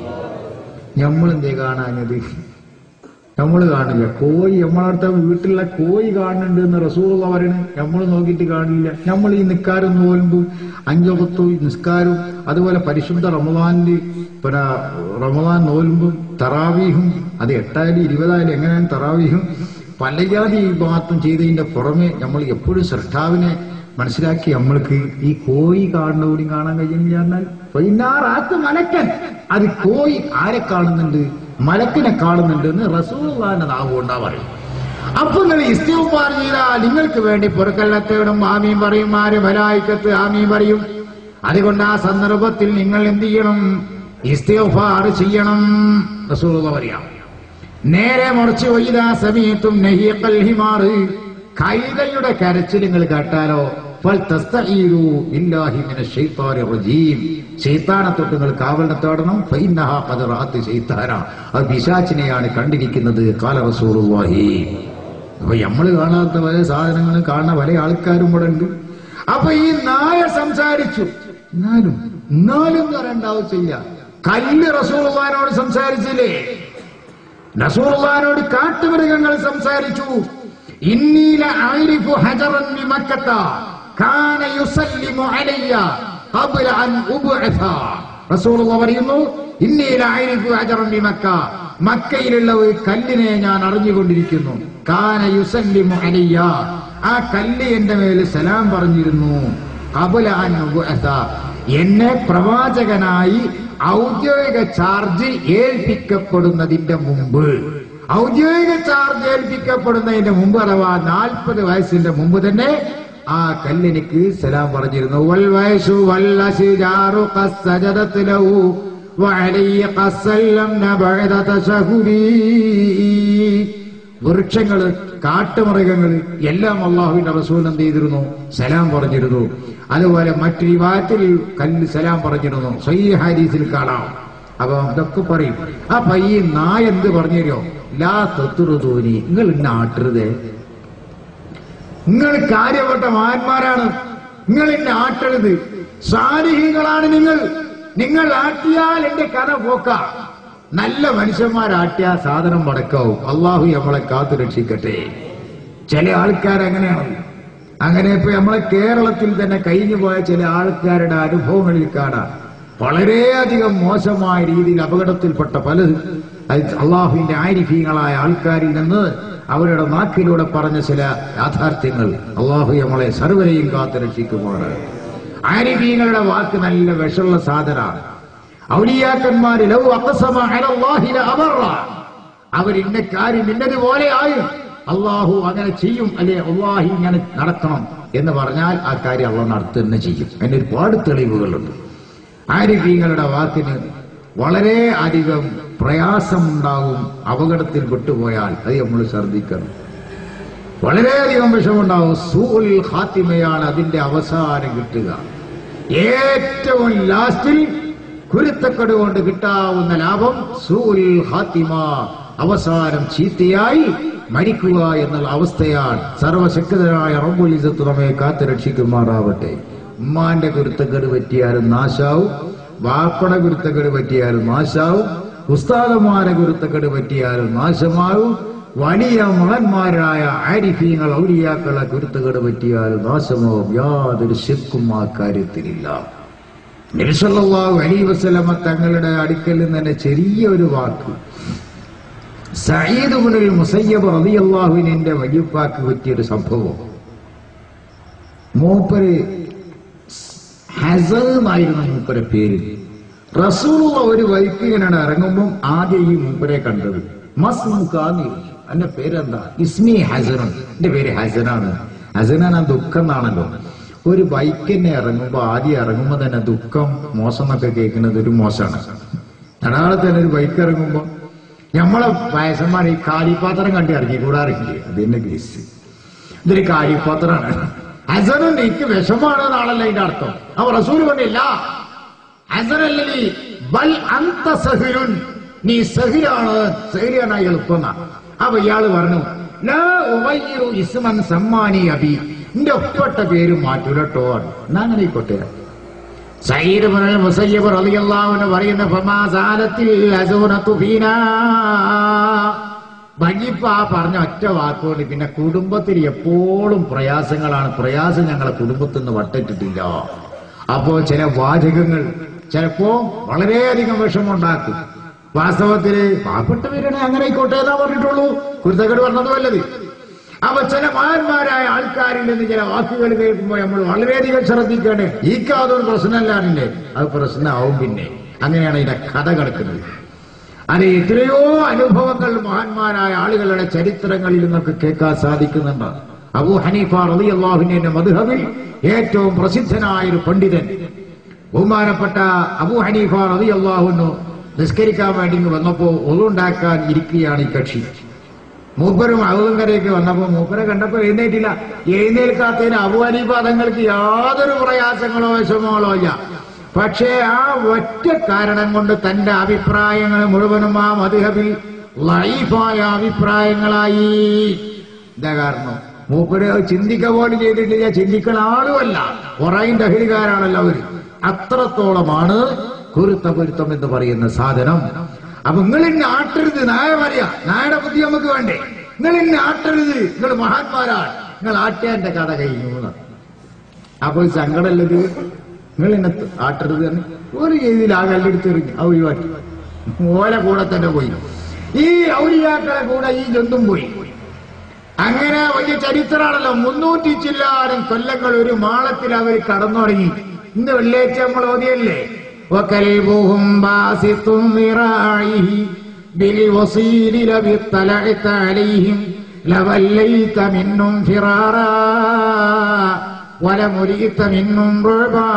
നമ്മൾ എന്തേ കാണാഞ്ഞത് നമ്മൾ കാണില്ല കോഴി നമ്മളടുത്ത വീട്ടിലുള്ള കോഴി കാണുന്നുണ്ട് എന്ന് റസൂള്ള പറയണേ നമ്മൾ നോക്കിയിട്ട് കാണില്ല നമ്മൾ ഈ നിക്കാരും നോലുമ്പും അഞ്ചൊക്കത്തും നിസ്കാരവും അതുപോലെ പരിശുദ്ധ റമദാനില് പിന്നെ റമദാൻ നോലുമ്പും തറാവീഹും അത് എട്ടായാലും ഇരുപതായാലും എങ്ങനെയാണ് തറാവീഹും പല ജാതി ഭാഗത്തും ചെയ്തതിന്റെ പുറമെ നമ്മൾ എപ്പോഴും ശ്രദ്ധാവിനെ മനസ്സിലാക്കി നമ്മൾക്ക് ഈ കോഴി കാണുന്ന കൂടി കാണാൻ കഴിയുന്നില്ല എന്നാൽ പതിനാറാത്ത് മലക്കൻ അത് കോഴി ആരെ കാണുന്നുണ്ട് മലക്കിനെ കാണുന്നുണ്ട് എന്ന് റസൂള്ളാന്റെ നാവുകൊണ്ടാ പറയും അപ്പൊ നിങ്ങൾ ഇസ്തിഫാർ ചെയ്താൽ നിങ്ങൾക്ക് വേണ്ടി പൊറുക്കല്ലത്തേടും ആമീൻ പറയും ആര് മലായിക്കത്ത് ആമീൻ പറയും അതുകൊണ്ട് ആ സന്ദർഭത്തിൽ നിങ്ങൾ എന്ത് ചെയ്യണം ഇസ്തിഫാർ ചെയ്യണം റസൂള്ള പറയാം നേരെ മറിച്ച് വൈദാ സമയത്തും നഹിയക്കൽ ഹിമാറ് കൈതയുടെ കരച്ചിൽ നിങ്ങൾ കേട്ടാലോ ഫൽതസ്തഈദു ബില്ലാഹി മിനശ് ശൈത്താനിർ റജീം ശൈത്താനെ തൊട്ട് നിങ്ങൾ കാവലിനെ തേടണം ഫഇന്നഹാ ഖദ് റഅത്ത് ശൈത്താന അത് പിശാചിനെയാണ് കണ്ടിരിക്കുന്നത് ഖാല റസൂലുള്ളാഹി അപ്പൊ നമ്മൾ കാണാത്ത പല സാധനങ്ങളും കാണുന്ന പല ആൾക്കാരും ഇവിടെ ഉണ്ട് അപ്പൊ ഈ നായ സംസാരിച്ചു എന്നാലും എന്നാലും പറയേണ്ട ആവശ്യമില്ല കല്ല് റസൂലുള്ളാഹിനോട് സംസാരിച്ചില്ലേ റസൂലുള്ളാഹിനോട് കാട്ടുമൃഗങ്ങൾ സംസാരിച്ചു ഇന്നീല ആരിഫു ഹജറൻ ബി മക്കത്ത കാന യുസല്ലിമു അലയ്യ ഖബ്ല അൻ ഉബ്അഥ റസൂലുള്ളാഹി പറയുന്നു ഇന്നീല ആരിഫു ഹജറൻ ബി മക്ക മക്കയിലുള്ള ഒരു കല്ലിനെ ഞാൻ അറിഞ്ഞുകൊണ്ടിരിക്കുന്നു കാന യുസല്ലിമു അലയ്യ ആ കല്ല് എന്റെ മേൽ സലാം പറഞ്ഞിരുന്നു ഖബ്ല അൻ ഉബ്അഥ എന്നെ പ്രവാചകനായി ഔദ്യോഗിക ചാർജ് ഏൽപ്പിക്കപ്പെടുന്നതിന്റെ മുമ്പ് ഔദ്യോഗിക ചാർജ് ഏൽപ്പിക്കപ്പെടുന്നതിന്റെ മുമ്പ് അഥവാ നാൽപ്പത് വയസ്സിന്റെ മുമ്പ് തന്നെ ആ കല്ലിനിക്ക് സലാം പറഞ്ഞിരുന്നു വൽ വയസ്സു വല്ല ശിജാറു ഖസ്സജദത് ലഹു വഅലൈഹി ഖസ്സല്ലംന ബഅദ തശഹുരി വൃക്ഷങ്ങള് കാട്ടുമൃഗങ്ങള് എല്ലാം അള്ളാഹുവിന്റെ റസൂൽ എന്ത് ചെയ്തിരുന്നു സലാം പറഞ്ഞിരുന്നു അതുപോലെ മറ്റു വിവാഹത്തിൽ കല്ല് സലാം പറഞ്ഞിരുന്നു സൈ ഹാരീസിൽ കാണാം അപ്പൊ അതൊക്കെ പറയും അപ്പൊ ഈ നായ എന്ത് പറഞ്ഞു തരുമോ ലാ തൊത്തുറുതൂനി നിങ്ങൾ ഇന്ന ആട്ടരുതേ നിങ്ങൾ കാര്യപ്പെട്ട മഹാന്മാരാണ് നിങ്ങൾ എന്നെ ആട്ടരുത് സാരിഹികളാണ് നിങ്ങൾ നിങ്ങൾ ആട്ടിയാൽ എന്റെ കഥ പോക്ക നല്ല മനുഷ്യന്മാരാട്ടിയ സാധനം മടക്കാവും അള്ളാഹു നമ്മളെ കാത്തു രക്ഷിക്കട്ടെ ചില ആൾക്കാർ അങ്ങനെയാണ് അങ്ങനെ ഇപ്പൊ നമ്മളെ കേരളത്തിൽ തന്നെ കഴിഞ്ഞു പോയ ചില ആൾക്കാരുടെ അനുഭവങ്ങളിൽ കാണാം വളരെയധികം മോശമായ രീതിയിൽ അപകടത്തിൽപ്പെട്ട പല അള്ളാഹുവിന്റെ ആരിഫീങ്ങളായ ആൾക്കാരിൽ നിന്ന് അവരുടെ നാക്കിലൂടെ പറഞ്ഞ ചില യാഥാർത്ഥ്യങ്ങൾ അള്ളാഹു നമ്മളെ സർവരെയും കാത്തു രക്ഷിക്കുമാണ് ആരിഫീങ്ങളുടെ വാക്ക് നല്ല വിഷമുള്ള സാധനമാണ് ഔലിയാക്കന്മാര് ലൗ അഖസമ അലല്ലാഹി ലഅബറ. അവരിന്ന കാര്യം ഇന്നതുപോലെ ആയും അള്ളാഹു അങ്ങനെ ചെയ്യും അല്ലെ അള്ളാഹി ഇങ്ങനെ നടക്കണം എന്ന് പറഞ്ഞാൽ ആ കാര്യം അള്ളാഹ് നടത്തുക തന്നെ ചെയ്യും അതിന് ഒരുപാട് തെളിവുകളുണ്ട് ആരിഫീങ്ങളുടെ വാക്കിന് വളരെ അധികം പ്രയാസമുണ്ടാകും അപകടത്തിൽ പെട്ടുപോയാൽ അത് നമ്മൾ ശ്രദ്ധിക്കണം വളരെയധികം വിഷമുണ്ടാവും സൂൽ ഖാത്തിമയാണ് അതിന്റെ അവസാനം കിട്ടുക ഏറ്റവും ലാസ്റ്റിൽ കുരുത്തക്കട് കൊണ്ട് കിട്ടാവുന്ന ലാഭം സൂൽ ഖാത്തിമ അവസാനം ചീത്തയായി മരിക്കുക എന്നുള്ള അവസ്ഥയാണ് സർവശക്തനായ റബ്ബുൽ ഇസത്ത് നമ്മെ കാത്തു രക്ഷിക്കുമാറാവട്ടെ ഉമ്മാന്റെ കുരുത്തക്കേട് പറ്റിയാലും നാശാവും വാപ്പട കുരുത്തക്കേട് പറ്റിയാലും നാശാവും ഉസ്താദമാരെ കുരുത്തക്കേട് പറ്റിയാലും നാശമാവും വലിയ മഹന്മാരായ ആരിഫീങ്ങൾ ഔലിയാക്കളെ കുരുത്തക്കേട് പറ്റിയാലും നാശമാവും യാതൊരു ശിക്കും ആ കാര്യത്തിലില്ല നബിസല്ലാഹു അലി വസ്ലമ തങ്ങളുടെ അടുക്കൽ നിന്ന് തന്നെ ചെറിയ ഒരു വാക്ക് സയ്യിദ് മുനിൽ മുസയ്യബ് റളിയല്ലാഹുവിന്റെ വലിയപ്പാക്ക് പറ്റിയൊരു സംഭവം മൂപ്പര് ഹസൻ എന്നായിരുന്നു മൂപ്പരെ പേര് റസൂലുള്ള ഒരു വൈക്ക് ഇങ്ങനെ ഇറങ്ങുമ്പോൾ ആദ്യം ഈ മൂപ്പരെ കണ്ടത് മസ്മുഖാന്ന് എന്റെ പേരെന്താ ഇസ്മി ഹസനൻ എന്റെ പേര് ഹസനാണ് ഹസനാണ് ദുഃഖം എന്നാണല്ലോ ഒരു ബൈക്ക് തന്നെ ഇറങ്ങുമ്പോ ആദ്യം ഇറങ്ങുമ്പോ തന്നെ ദുഃഖം മോശം എന്നൊക്കെ കേൾക്കുന്നത് ഒരു മോശമാണ് അടാളെ തന്നെ ഒരു ബൈക്ക് ഇറങ്ങുമ്പോ നമ്മളെ വയസ്സന്മാർ ഈ കാലിപ്പാത്രം കണ്ടി ഇറങ്ങി കൂടാറില്ലേ അത് തന്നെ കേസ് ഇതൊരു കാലിപ്പാത്രമാണ് ഹസനും നീക്ക് വിഷമാണ് എന്നാണല്ലോ അതിന്റെ അർത്ഥം അപ്പൊ റസൂൽ പറഞ്ഞില്ല ഹസനല്ലി ബൽ അന്ത സഹിരുൻ നീ സഹിരാണ് സഹിരാണ് എളുപ്പന്ന അപ്പൊ ഇയാള് പറഞ്ഞു ലാ ഉവയ്യിറു ഇസ്മൻ സമ്മാനി അബി എന്റെ ഒപ്പട്ട പേര് മാറ്റൂലട്ടോ എന്നാ അങ്ങനെ ആയിക്കോട്ടെ സയ്യിദ് മുനൽ മുസയ്യബ് റളിയല്ലാഹു അൻഹു പറയുന്ന ഫമാസാലത്തിൽ അസൂനത്തു ഫീനാ ഭംഗിപ്പ ആ പറഞ്ഞ ഒറ്റ വാക്കുകൊണ്ട് പിന്നെ കുടുംബത്തിൽ എപ്പോഴും പ്രയാസങ്ങളാണ് പ്രയാസം ഞങ്ങളെ കുടുംബത്തിൽ നിന്ന് വട്ടിട്ടിട്ടില്ല അപ്പോ ചില വാചകങ്ങൾ ചിലപ്പോ വളരെയധികം വിഷമുണ്ടാക്കും വാസ്തവത്തില് പാവപ്പെട്ടവരാണ് അങ്ങനെ ആയിക്കോട്ടെ എന്നാ പറഞ്ഞിട്ടുള്ളൂ കുരുത്തക്കേട് പറഞ്ഞത് വല്ലത് അപ്പൊ ചില മഹാന്മാരായ ആൾക്കാരിൽ നിന്ന് ചില വാക്കുകൾ കേൾക്കുമ്പോൾ നമ്മൾ വളരെയധികം ശ്രദ്ധിക്കേണ്ടേ ഈ കാതൊരു പ്രശ്നമല്ലാണില്ലേ അത് പ്രശ്നമാവും പിന്നെ അങ്ങനെയാണ് ഇതിന്റെ കഥ കിടക്കുന്നത് അത് എത്രയോ അനുഭവങ്ങൾ മഹാന്മാരായ ആളുകളുടെ ചരിത്രങ്ങളിൽ നിന്നൊക്കെ കേൾക്കാൻ സാധിക്കുന്നുണ്ട് അബൂ ഹനീഫ റളിയല്ലാഹുവിന്റെ മധുഹബിൽ ഏറ്റവും പ്രസിദ്ധനായ ഒരു പണ്ഡിതൻ ബഹുമാനപ്പെട്ട അബൂ ഹനീഫ റളിയല്ലാഹുവിനു നിസ്കരിക്കാൻ വേണ്ടി ഇങ്ങ് വന്നപ്പോ ഒന്നുണ്ടാക്കാൻ ഇരിക്കുകയാണ് ഈ കക്ഷി മൂപ്പരും അവുങ്കരയൊക്കെ വന്നപ്പോ മൂപ്പരെ കണ്ടപ്പോ എഴുന്നേറ്റില്ല എഴുന്നേൽക്കാത്തതിന് അബു ഹനീഫ തങ്ങൾക്ക് യാതൊരു പ്രയാസങ്ങളോ വിഷമങ്ങളോ ഇല്ല പക്ഷേ ആ ഒറ്റ കാരണം കൊണ്ട് തന്റെ അഭിപ്രായങ്ങൾ മുഴുവനും ആ മധുഹബിൽ ലൈഫായ അഭിപ്രായങ്ങളായി എന്താ കാരണം മൂപ്പര് ചിന്തിക്ക പോലും ചെയ്തിട്ടില്ല ചിന്തിക്കുന്ന ആളുമല്ല കുറൈൻ്റെ അഹിലുകാരാണല്ലോ അവര് അത്രത്തോളമാണ് കുരുത്ത കുരുത്തം എന്ന് പറയുന്ന സാധനം അപ്പൊ നിങ്ങൾ ഇന്നെ ആട്ടരുത് നായ പറയാ നായയുടെ ബുദ്ധി നമുക്ക് വേണ്ടേ നിങ്ങൾ ഇന്നെ ആട്ടരുത് നിങ്ങൾ മഹാന്മാരാണ് നിങ്ങൾ ആട്ടിയാന്റെ കഥ കഴിഞ്ഞു എന്ന്. അപ്പോൾ സങ്കടമല്ലത് നിങ്ങൾ എന്നെ ആട്ടരുത് എന്ന് ഒരു രീതിയിൽ ആ കല്ലെടുത്തെറിഞ്ഞു ആ ഒഴിവാക്കി ഓല കൂടെ തന്നെ പോയി ഈ ഔലിയാക്കളെ കൂടെ ഈ ജന്തും പോയി അങ്ങനെ വലിയ ചരിത്രമാണല്ലോ മുന്നൂറ്റി ചില്ലാനും കൊല്ലങ്ങൾ ഒരു മാളത്തിൽ അവർ കടന്നു തുടങ്ങി ഇന്ന് വെള്ളിയാഴ്ച നമ്മൾ ഓതിയല്ലേ وكلبهم باسط ذراعه بالوصيل لو اطلعت عليهم لوليت منهم فرارا ولملئت منهم رعبا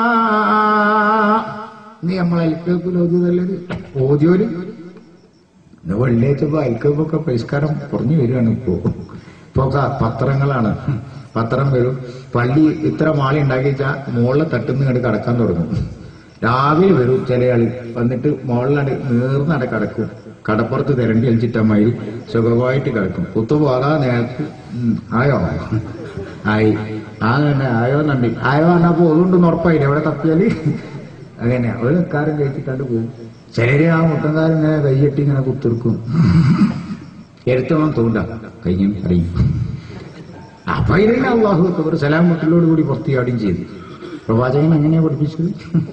നീ നമ്മളെ അൽക്കേപ്പിൽ ഓതിയതല്ലത് ഓതിയോല് ഇന്ന് വെള്ളിയാഴ്ചപ്പോ അൽക്കേപ്പൊക്കെ പരിഷ്കാരം കുറഞ്ഞു വരികയാണ് ഇപ്പോ ഇപ്പൊ ഒക്കെ പത്രങ്ങളാണ് പത്രം വരും പള്ളി ഇത്ര മാളി ഉണ്ടാക്കി വെച്ചാൽ മുകളിലെ തട്ടുന്ന കണ്ട് കടക്കാൻ തുടങ്ങും രാവിലെ വരും ചില ആള് വന്നിട്ട് മുകളിലാണ് നേർന്നട കിടക്കും കടപ്പുറത്ത് തിരണ്ടി അലിച്ചിട്ടമ്മായി സുഖമായിട്ട് കിടക്കും കുത്തു പോകാ നേരത്ത് ഉം, ആയോ ആയി ആ തന്നെ ആയോ എന്നുണ്ട് ആയോ പറഞ്ഞപ്പോ അതുകൊണ്ടൊന്നും ഉറപ്പായില്ല എവിടെ തപ്പിയാല് അങ്ങനെ ഒരു കാരം കഴിച്ചിട്ടാണ്ട് പോകും ചിലര് ആ മുട്ടൻകാരൻ ഇങ്ങനെ കൈയ്യട്ടി ഇങ്ങനെ കുത്തിർക്കും എടുത്തോളം തോണ്ട കയ്യും അറിയും അപ്പൊ ഇതിനെ അള്ളാഹു ഒരു സലാം മുട്ടിലോട് കൂടി പുറത്തിയാടുകയും ചെയ്തു പ്രവാചകൻ എങ്ങനെയാ പഠിപ്പിച്ചത്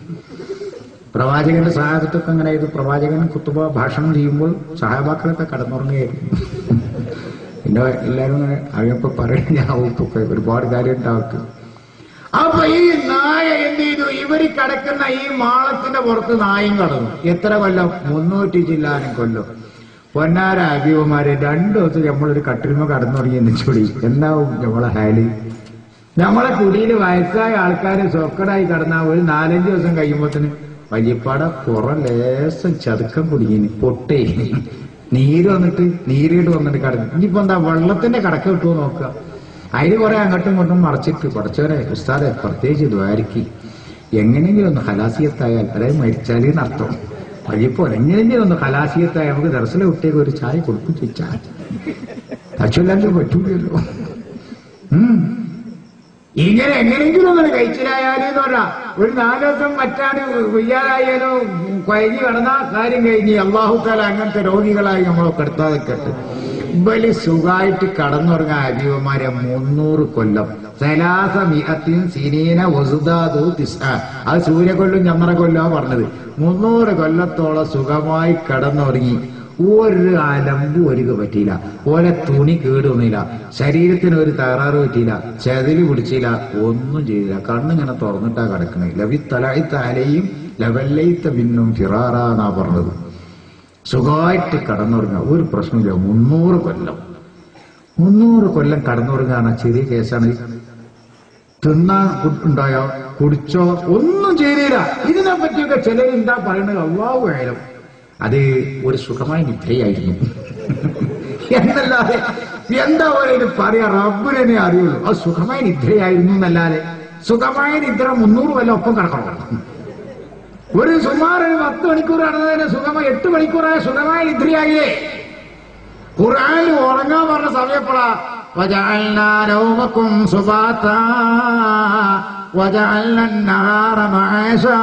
പ്രവാചകന്റെ സഹാബത്തൊക്കെ അങ്ങനെ ഇത് പ്രവാചകൻ കുത്തുബ ഭാഷണം ചെയ്യുമ്പോൾ സഹാബാക്കളൊക്കെ കടന്നുറങ്ങുകയായിരുന്നു പിന്നെ എല്ലാരും ഇങ്ങനെ അറിയപ്പോ പറയുന്നത് ഞാൻ ഇപ്പൊ ഒരുപാട് കാര്യം ഉണ്ടാവർക്ക് അപ്പൊ ഈ നായ എന്ത് ചെയ്തു ഇവര് കിടക്കുന്ന ഈ മാളത്തിന്റെ പുറത്ത് നായും കടന്നു എത്ര കൊല്ലം മുന്നൂറ്റി ചില്ലാനും കൊല്ലം പൊന്നാര അഭിവമാര് രണ്ടു ദിവസം നമ്മളൊരു കട്ടിൽമ കടന്നുറങ്ങി എന്നുവെച്ചോടി എന്താവും നമ്മളെ ഹാല് നമ്മളെ കുടിയിൽ വയസ്സായ ആൾക്കാര് സൊക്കടായി കടന്ന ഒരു നാലഞ്ച് ദിവസം കഴിയുമ്പോത്തിന് വലിയപ്പാട പുറ ലേശം ചതുക്കം കുടിക്കിന് പൊട്ടേ നീര് വന്നിട്ട് നീരിട്ട് വന്നിട്ട് കടന്നു ഇനിയിപ്പോ എന്താ വെള്ളത്തിന്റെ കടക്ക കിട്ടുമോ നോക്കുക അതിന് കുറെ അങ്ങോട്ടും ഇങ്ങോട്ടും മറച്ചിട്ട് കുറച്ചവരെ ഉസ്താദെ പ്രത്യേകിച്ച് ദ്വാരിക്ക് എങ്ങനെയെങ്കിലും ഒന്ന് ഹലാസിയത്തായാൽ അതായത് മരിച്ചാലേ അർത്ഥം വഴിപ്പോൾ എങ്ങനെയെങ്കിലും ഒന്ന് ഹലാസിയത്തായ നമുക്ക് ദർശന കുട്ടിയൊക്കെ ഒരു ചായ കൊടുക്കും ചോദിച്ചാൽ തച്ചല്ലാണ്ട് പറ്റൂലല്ലോ ഉം. ഇങ്ങനെ എങ്ങനെയെങ്കിലും ഒന്ന് കഴിച്ചിലായാലും എന്ന് പറഞ്ഞാ ഒരു നാല് ദിവസം മറ്റാണ് വയ്യാതായാലോ കഴിഞ്ഞ് കടന്ന കാര്യം കഴിഞ്ഞ് അള്ളാഹുത്താല അങ്ങനത്തെ രോഗികളായി നമ്മളൊക്കെ എടുത്താതെ കേട്ട് ബലി സുഖമായിട്ട് കടന്നുറങ്ങാൻ അജീവന്മാരെ മുന്നൂറ് കൊല്ലം സലാസ മിഹത്തിൻ സിനീന വസുദാദു തിസ അത് സൂര്യകൊല്ലും ചന്ദ്ര കൊല്ലം പറഞ്ഞത് മുന്നൂറ് കൊല്ലത്തോളം സുഖമായി കടന്നുറങ്ങി ഒരു അലമ്പും ഒരുക്ക് പറ്റിയില്ല ഓലെ തുണി കേടുവന്നില്ല ശരീരത്തിന് ഒരു തകരാറ് പറ്റിയില്ല ചെതില് പിടിച്ചില്ല ഒന്നും ചെയ്തില്ല കണ്ണിങ്ങനെ തുറന്നിട്ടാ കിടക്കണേ ലവി തലായി തലയും ലവല്ലയിത്ത പിന്നും ഫിറാറാന്നാ പറഞ്ഞത് സുഖമായിട്ട് കടന്നുറങ്ങുക ഒരു പ്രശ്നമില്ല മുന്നൂറ് കൊല്ലം മുന്നൂറ് കൊല്ലം കടന്നുറങ്ങാണ് ചെറിയ കേസാണ് തിന്നാൻ കു- ഉണ്ടായോ കുടിച്ചോ ഒന്നും ചെയ്തില്ല ഇതിനെ പറ്റിയൊക്കെ ചിലർ എന്താ പറയുന്നത് അള്ളാഹു ആയാലും അത് ഒരു സുഖമായ നിദ്രയായിരുന്നു എന്നല്ലാതെ എന്താ പറയുന്നത് പറയാ റബ്ബിനെ അറിയുള്ളൂ അത് സുഖമായ നിദ്രയായിരുന്നു എന്നല്ലാതെ സുഖമായ നിദ്ര മുന്നൂറ് കൊല്ലം ഒപ്പം കിടക്കണം ഒരു സുമാർ ഒരു പത്ത് മണിക്കൂർ നടന്നതിന് സുഖമായി എട്ട് മണിക്കൂറായ സുഖമായ നിദ്രയായില്ലേ ഖുർആനിൽ ഉറങ്ങാൻ പറഞ്ഞ സമയപ്പെടാ وجعلنا نومكم سباتا وجعلنا النهار معاشا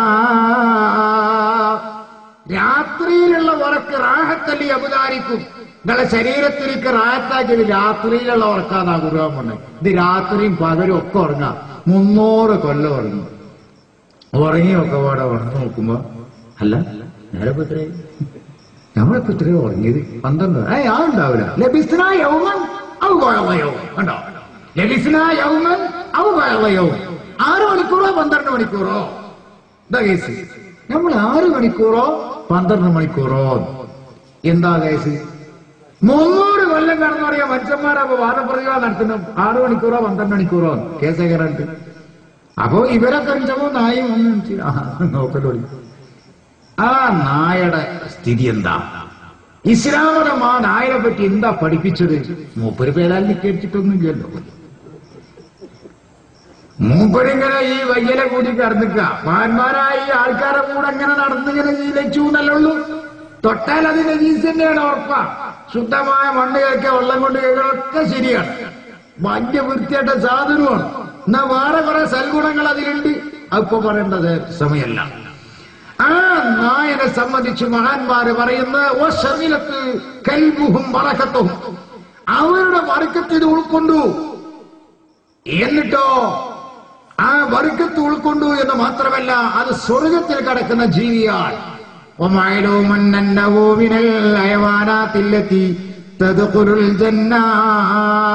രാത്രിയിലുള്ള ഉറക്ക് റാഹത്തല്ലി അപതാരിക്കും നിങ്ങളെ ശരീരത്തിലേക്ക് റാഹത്താക്കിയത് രാത്രിയിലുള്ള ഉറക്കാന്നാ ഖുർആൻ പറഞ്ഞത് ഇത് രാത്രിയും പകലും ഒക്കെ ഉറങ്ങാം മുന്നൂറ് കൊല്ലം ഉറങ്ങും ഉറങ്ങിയൊക്കെ പാടെ ഉറങ്ങി നോക്കുമ്പോ അല്ല നേരെ എത്രയായി നമ്മളിപ്പോ ഇത്രയോ ഉറങ്ങിയത് പന്ത്രണ്ട് ഏ ആ ഉണ്ടാവില്ല ലഭിസ്ന യൗമൻ ഔ ബയളയോ കണ്ടോ ലഭിസ്ന യൗമൻ ഔ ബയളയോ ആറ് മണിക്കൂറോ പന്ത്രണ്ട് മണിക്കൂറോ എന്താ കേസ് നമ്മൾ ആറ് മണിക്കൂറോ പന്ത്രണ്ട് മണിക്കൂറോ എന്താ കേസ് മുന്നൂറ് കൊല്ലം കടന്നു പറയാ മനുഷ്യന്മാരപ്പോ വാദപ്രതിവാദം നടത്തുന്നു ആറ് മണിക്കൂറോ പന്ത്രണ്ട് മണിക്കൂറോ കേസ് കയറാണ്ട് അപ്പോ ഇവരെ കഞ്ചമോ നായും ഒന്നും ചെയ്യ- ആ, നോക്കല് തുടങ്ങി ആ നായയുടെ സ്ഥിതി എന്താ ഇസ്ലാമതം ആ നായരെ പറ്റി എന്താ പഠിപ്പിച്ചത് മൂപ്പര് പേരാൽ നിക്കേറ്റിട്ടൊന്നുമില്ലല്ലോ മൂപ്പരിങ്ങനെ ഈ വയ്യല കൂടി കടന്നിക്ക മാന്മാരായ ഈ ആൾക്കാരെ കൂടെ അങ്ങനെ നടന്നിങ്ങനെ ലച്ചു എന്നല്ലുള്ളൂ തൊട്ടാൽ അത് നജീസ് തന്നെയാണ് ഉറപ്പാ ശുദ്ധമായ മണ്ണ് കേൾക്കുക വെള്ളം കൊണ്ട് കേൾക്കലൊക്കെ ശരിയാണ് വലിയ വൃത്തിയായിട്ട സാധനമാണ് എന്നാ വേറെ കുറെ സൽഗുണങ്ങൾ അതിലുണ്ട് അതിപ്പോ പറയേണ്ടത് സമയമല്ല ആ നായനെ സംബന്ധിച്ച് മഹാന്മാര് പറയുന്ന "വശമിലത്ത് കൽബുഹും വറക്കത്തും അവരുടെ വറുക്കത്ത് ഇത് ഉൾക്കൊണ്ടു എന്നിട്ടോ ആ വർഗത്ത് ഉൾക്കൊണ്ടു എന്ന് മാത്രമല്ല അത് സ്വർഗത്തിൽ കിടക്കുന്ന ജീവിയാണ് ومعلوم أنه من الحيوانات التي تدخل الجنة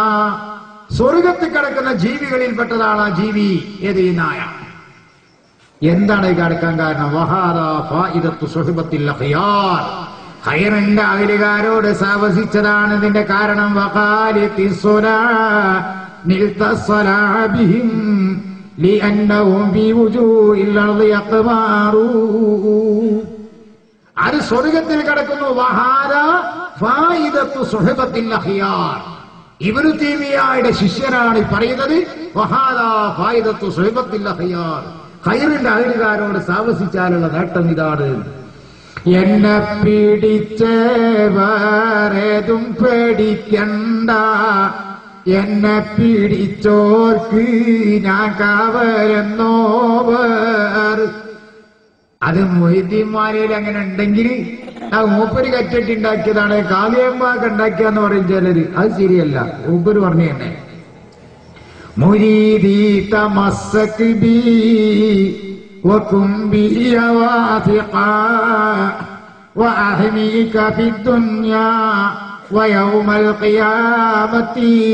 സ്വർഗത്തിൽ കിടക്കുന്ന ജീവികളിൽപ്പെട്ടതാണ് ആ ജീവി ഏത് ഈ നായ എന്താണ് ഇത് കടക്കാൻ കാരണം വഹാദ ഫായിദത്തു സുഹബത്തിൽ അഖിയാർ ഖൈറിന്റെ അയലുകാരോട് സാവസിച്ചതാണ് ഇതിന്റെ കാരണം വഖാലിത്തി സ്വലാ നിൽത്ത സ്വലാ ബിഹിം لأنهم في وجوه الأرض يقمارون അത് സ്വർഗത്തിൽ കിടക്കുന്നു വഹാര ഫായിദത്തു സുഹബത്തിൽ അഖിയാർ ഇബ്നു തീമിയായുടെ ശിഷ്യനാണ് ഈ പറയുന്നത് വഹാര ഫായിദത്തു സുഹബത്തിൽ അഖിയാർ ഖൈറിന്റെ അയലുകാരോട് താമസിച്ചാലുള്ള നേട്ടം ഇതാണ് എന്നെ പിടിച്ചവരേതും പേടിക്കണ്ട എന്നെ പിടിച്ചോർക്ക് ഞാൻ കാവരെന്നോവർ അത് മൊയ്തീന്മാരയിൽ അങ്ങനെ ഉണ്ടെങ്കിൽ ആ മൂപ്പര് കച്ചട്ടി ഉണ്ടാക്കിയതാണ് കാളിയമ്മാക്ക് ഉണ്ടാക്കിയെന്ന് പറയും ചിലര് അത് ശരിയല്ല മൂപ്പര് പറഞ്ഞു തന്നെ മുരീദി തമസ്സക് ബി وكن بي واثقا وأهميك في الدنيا ويوم القيامة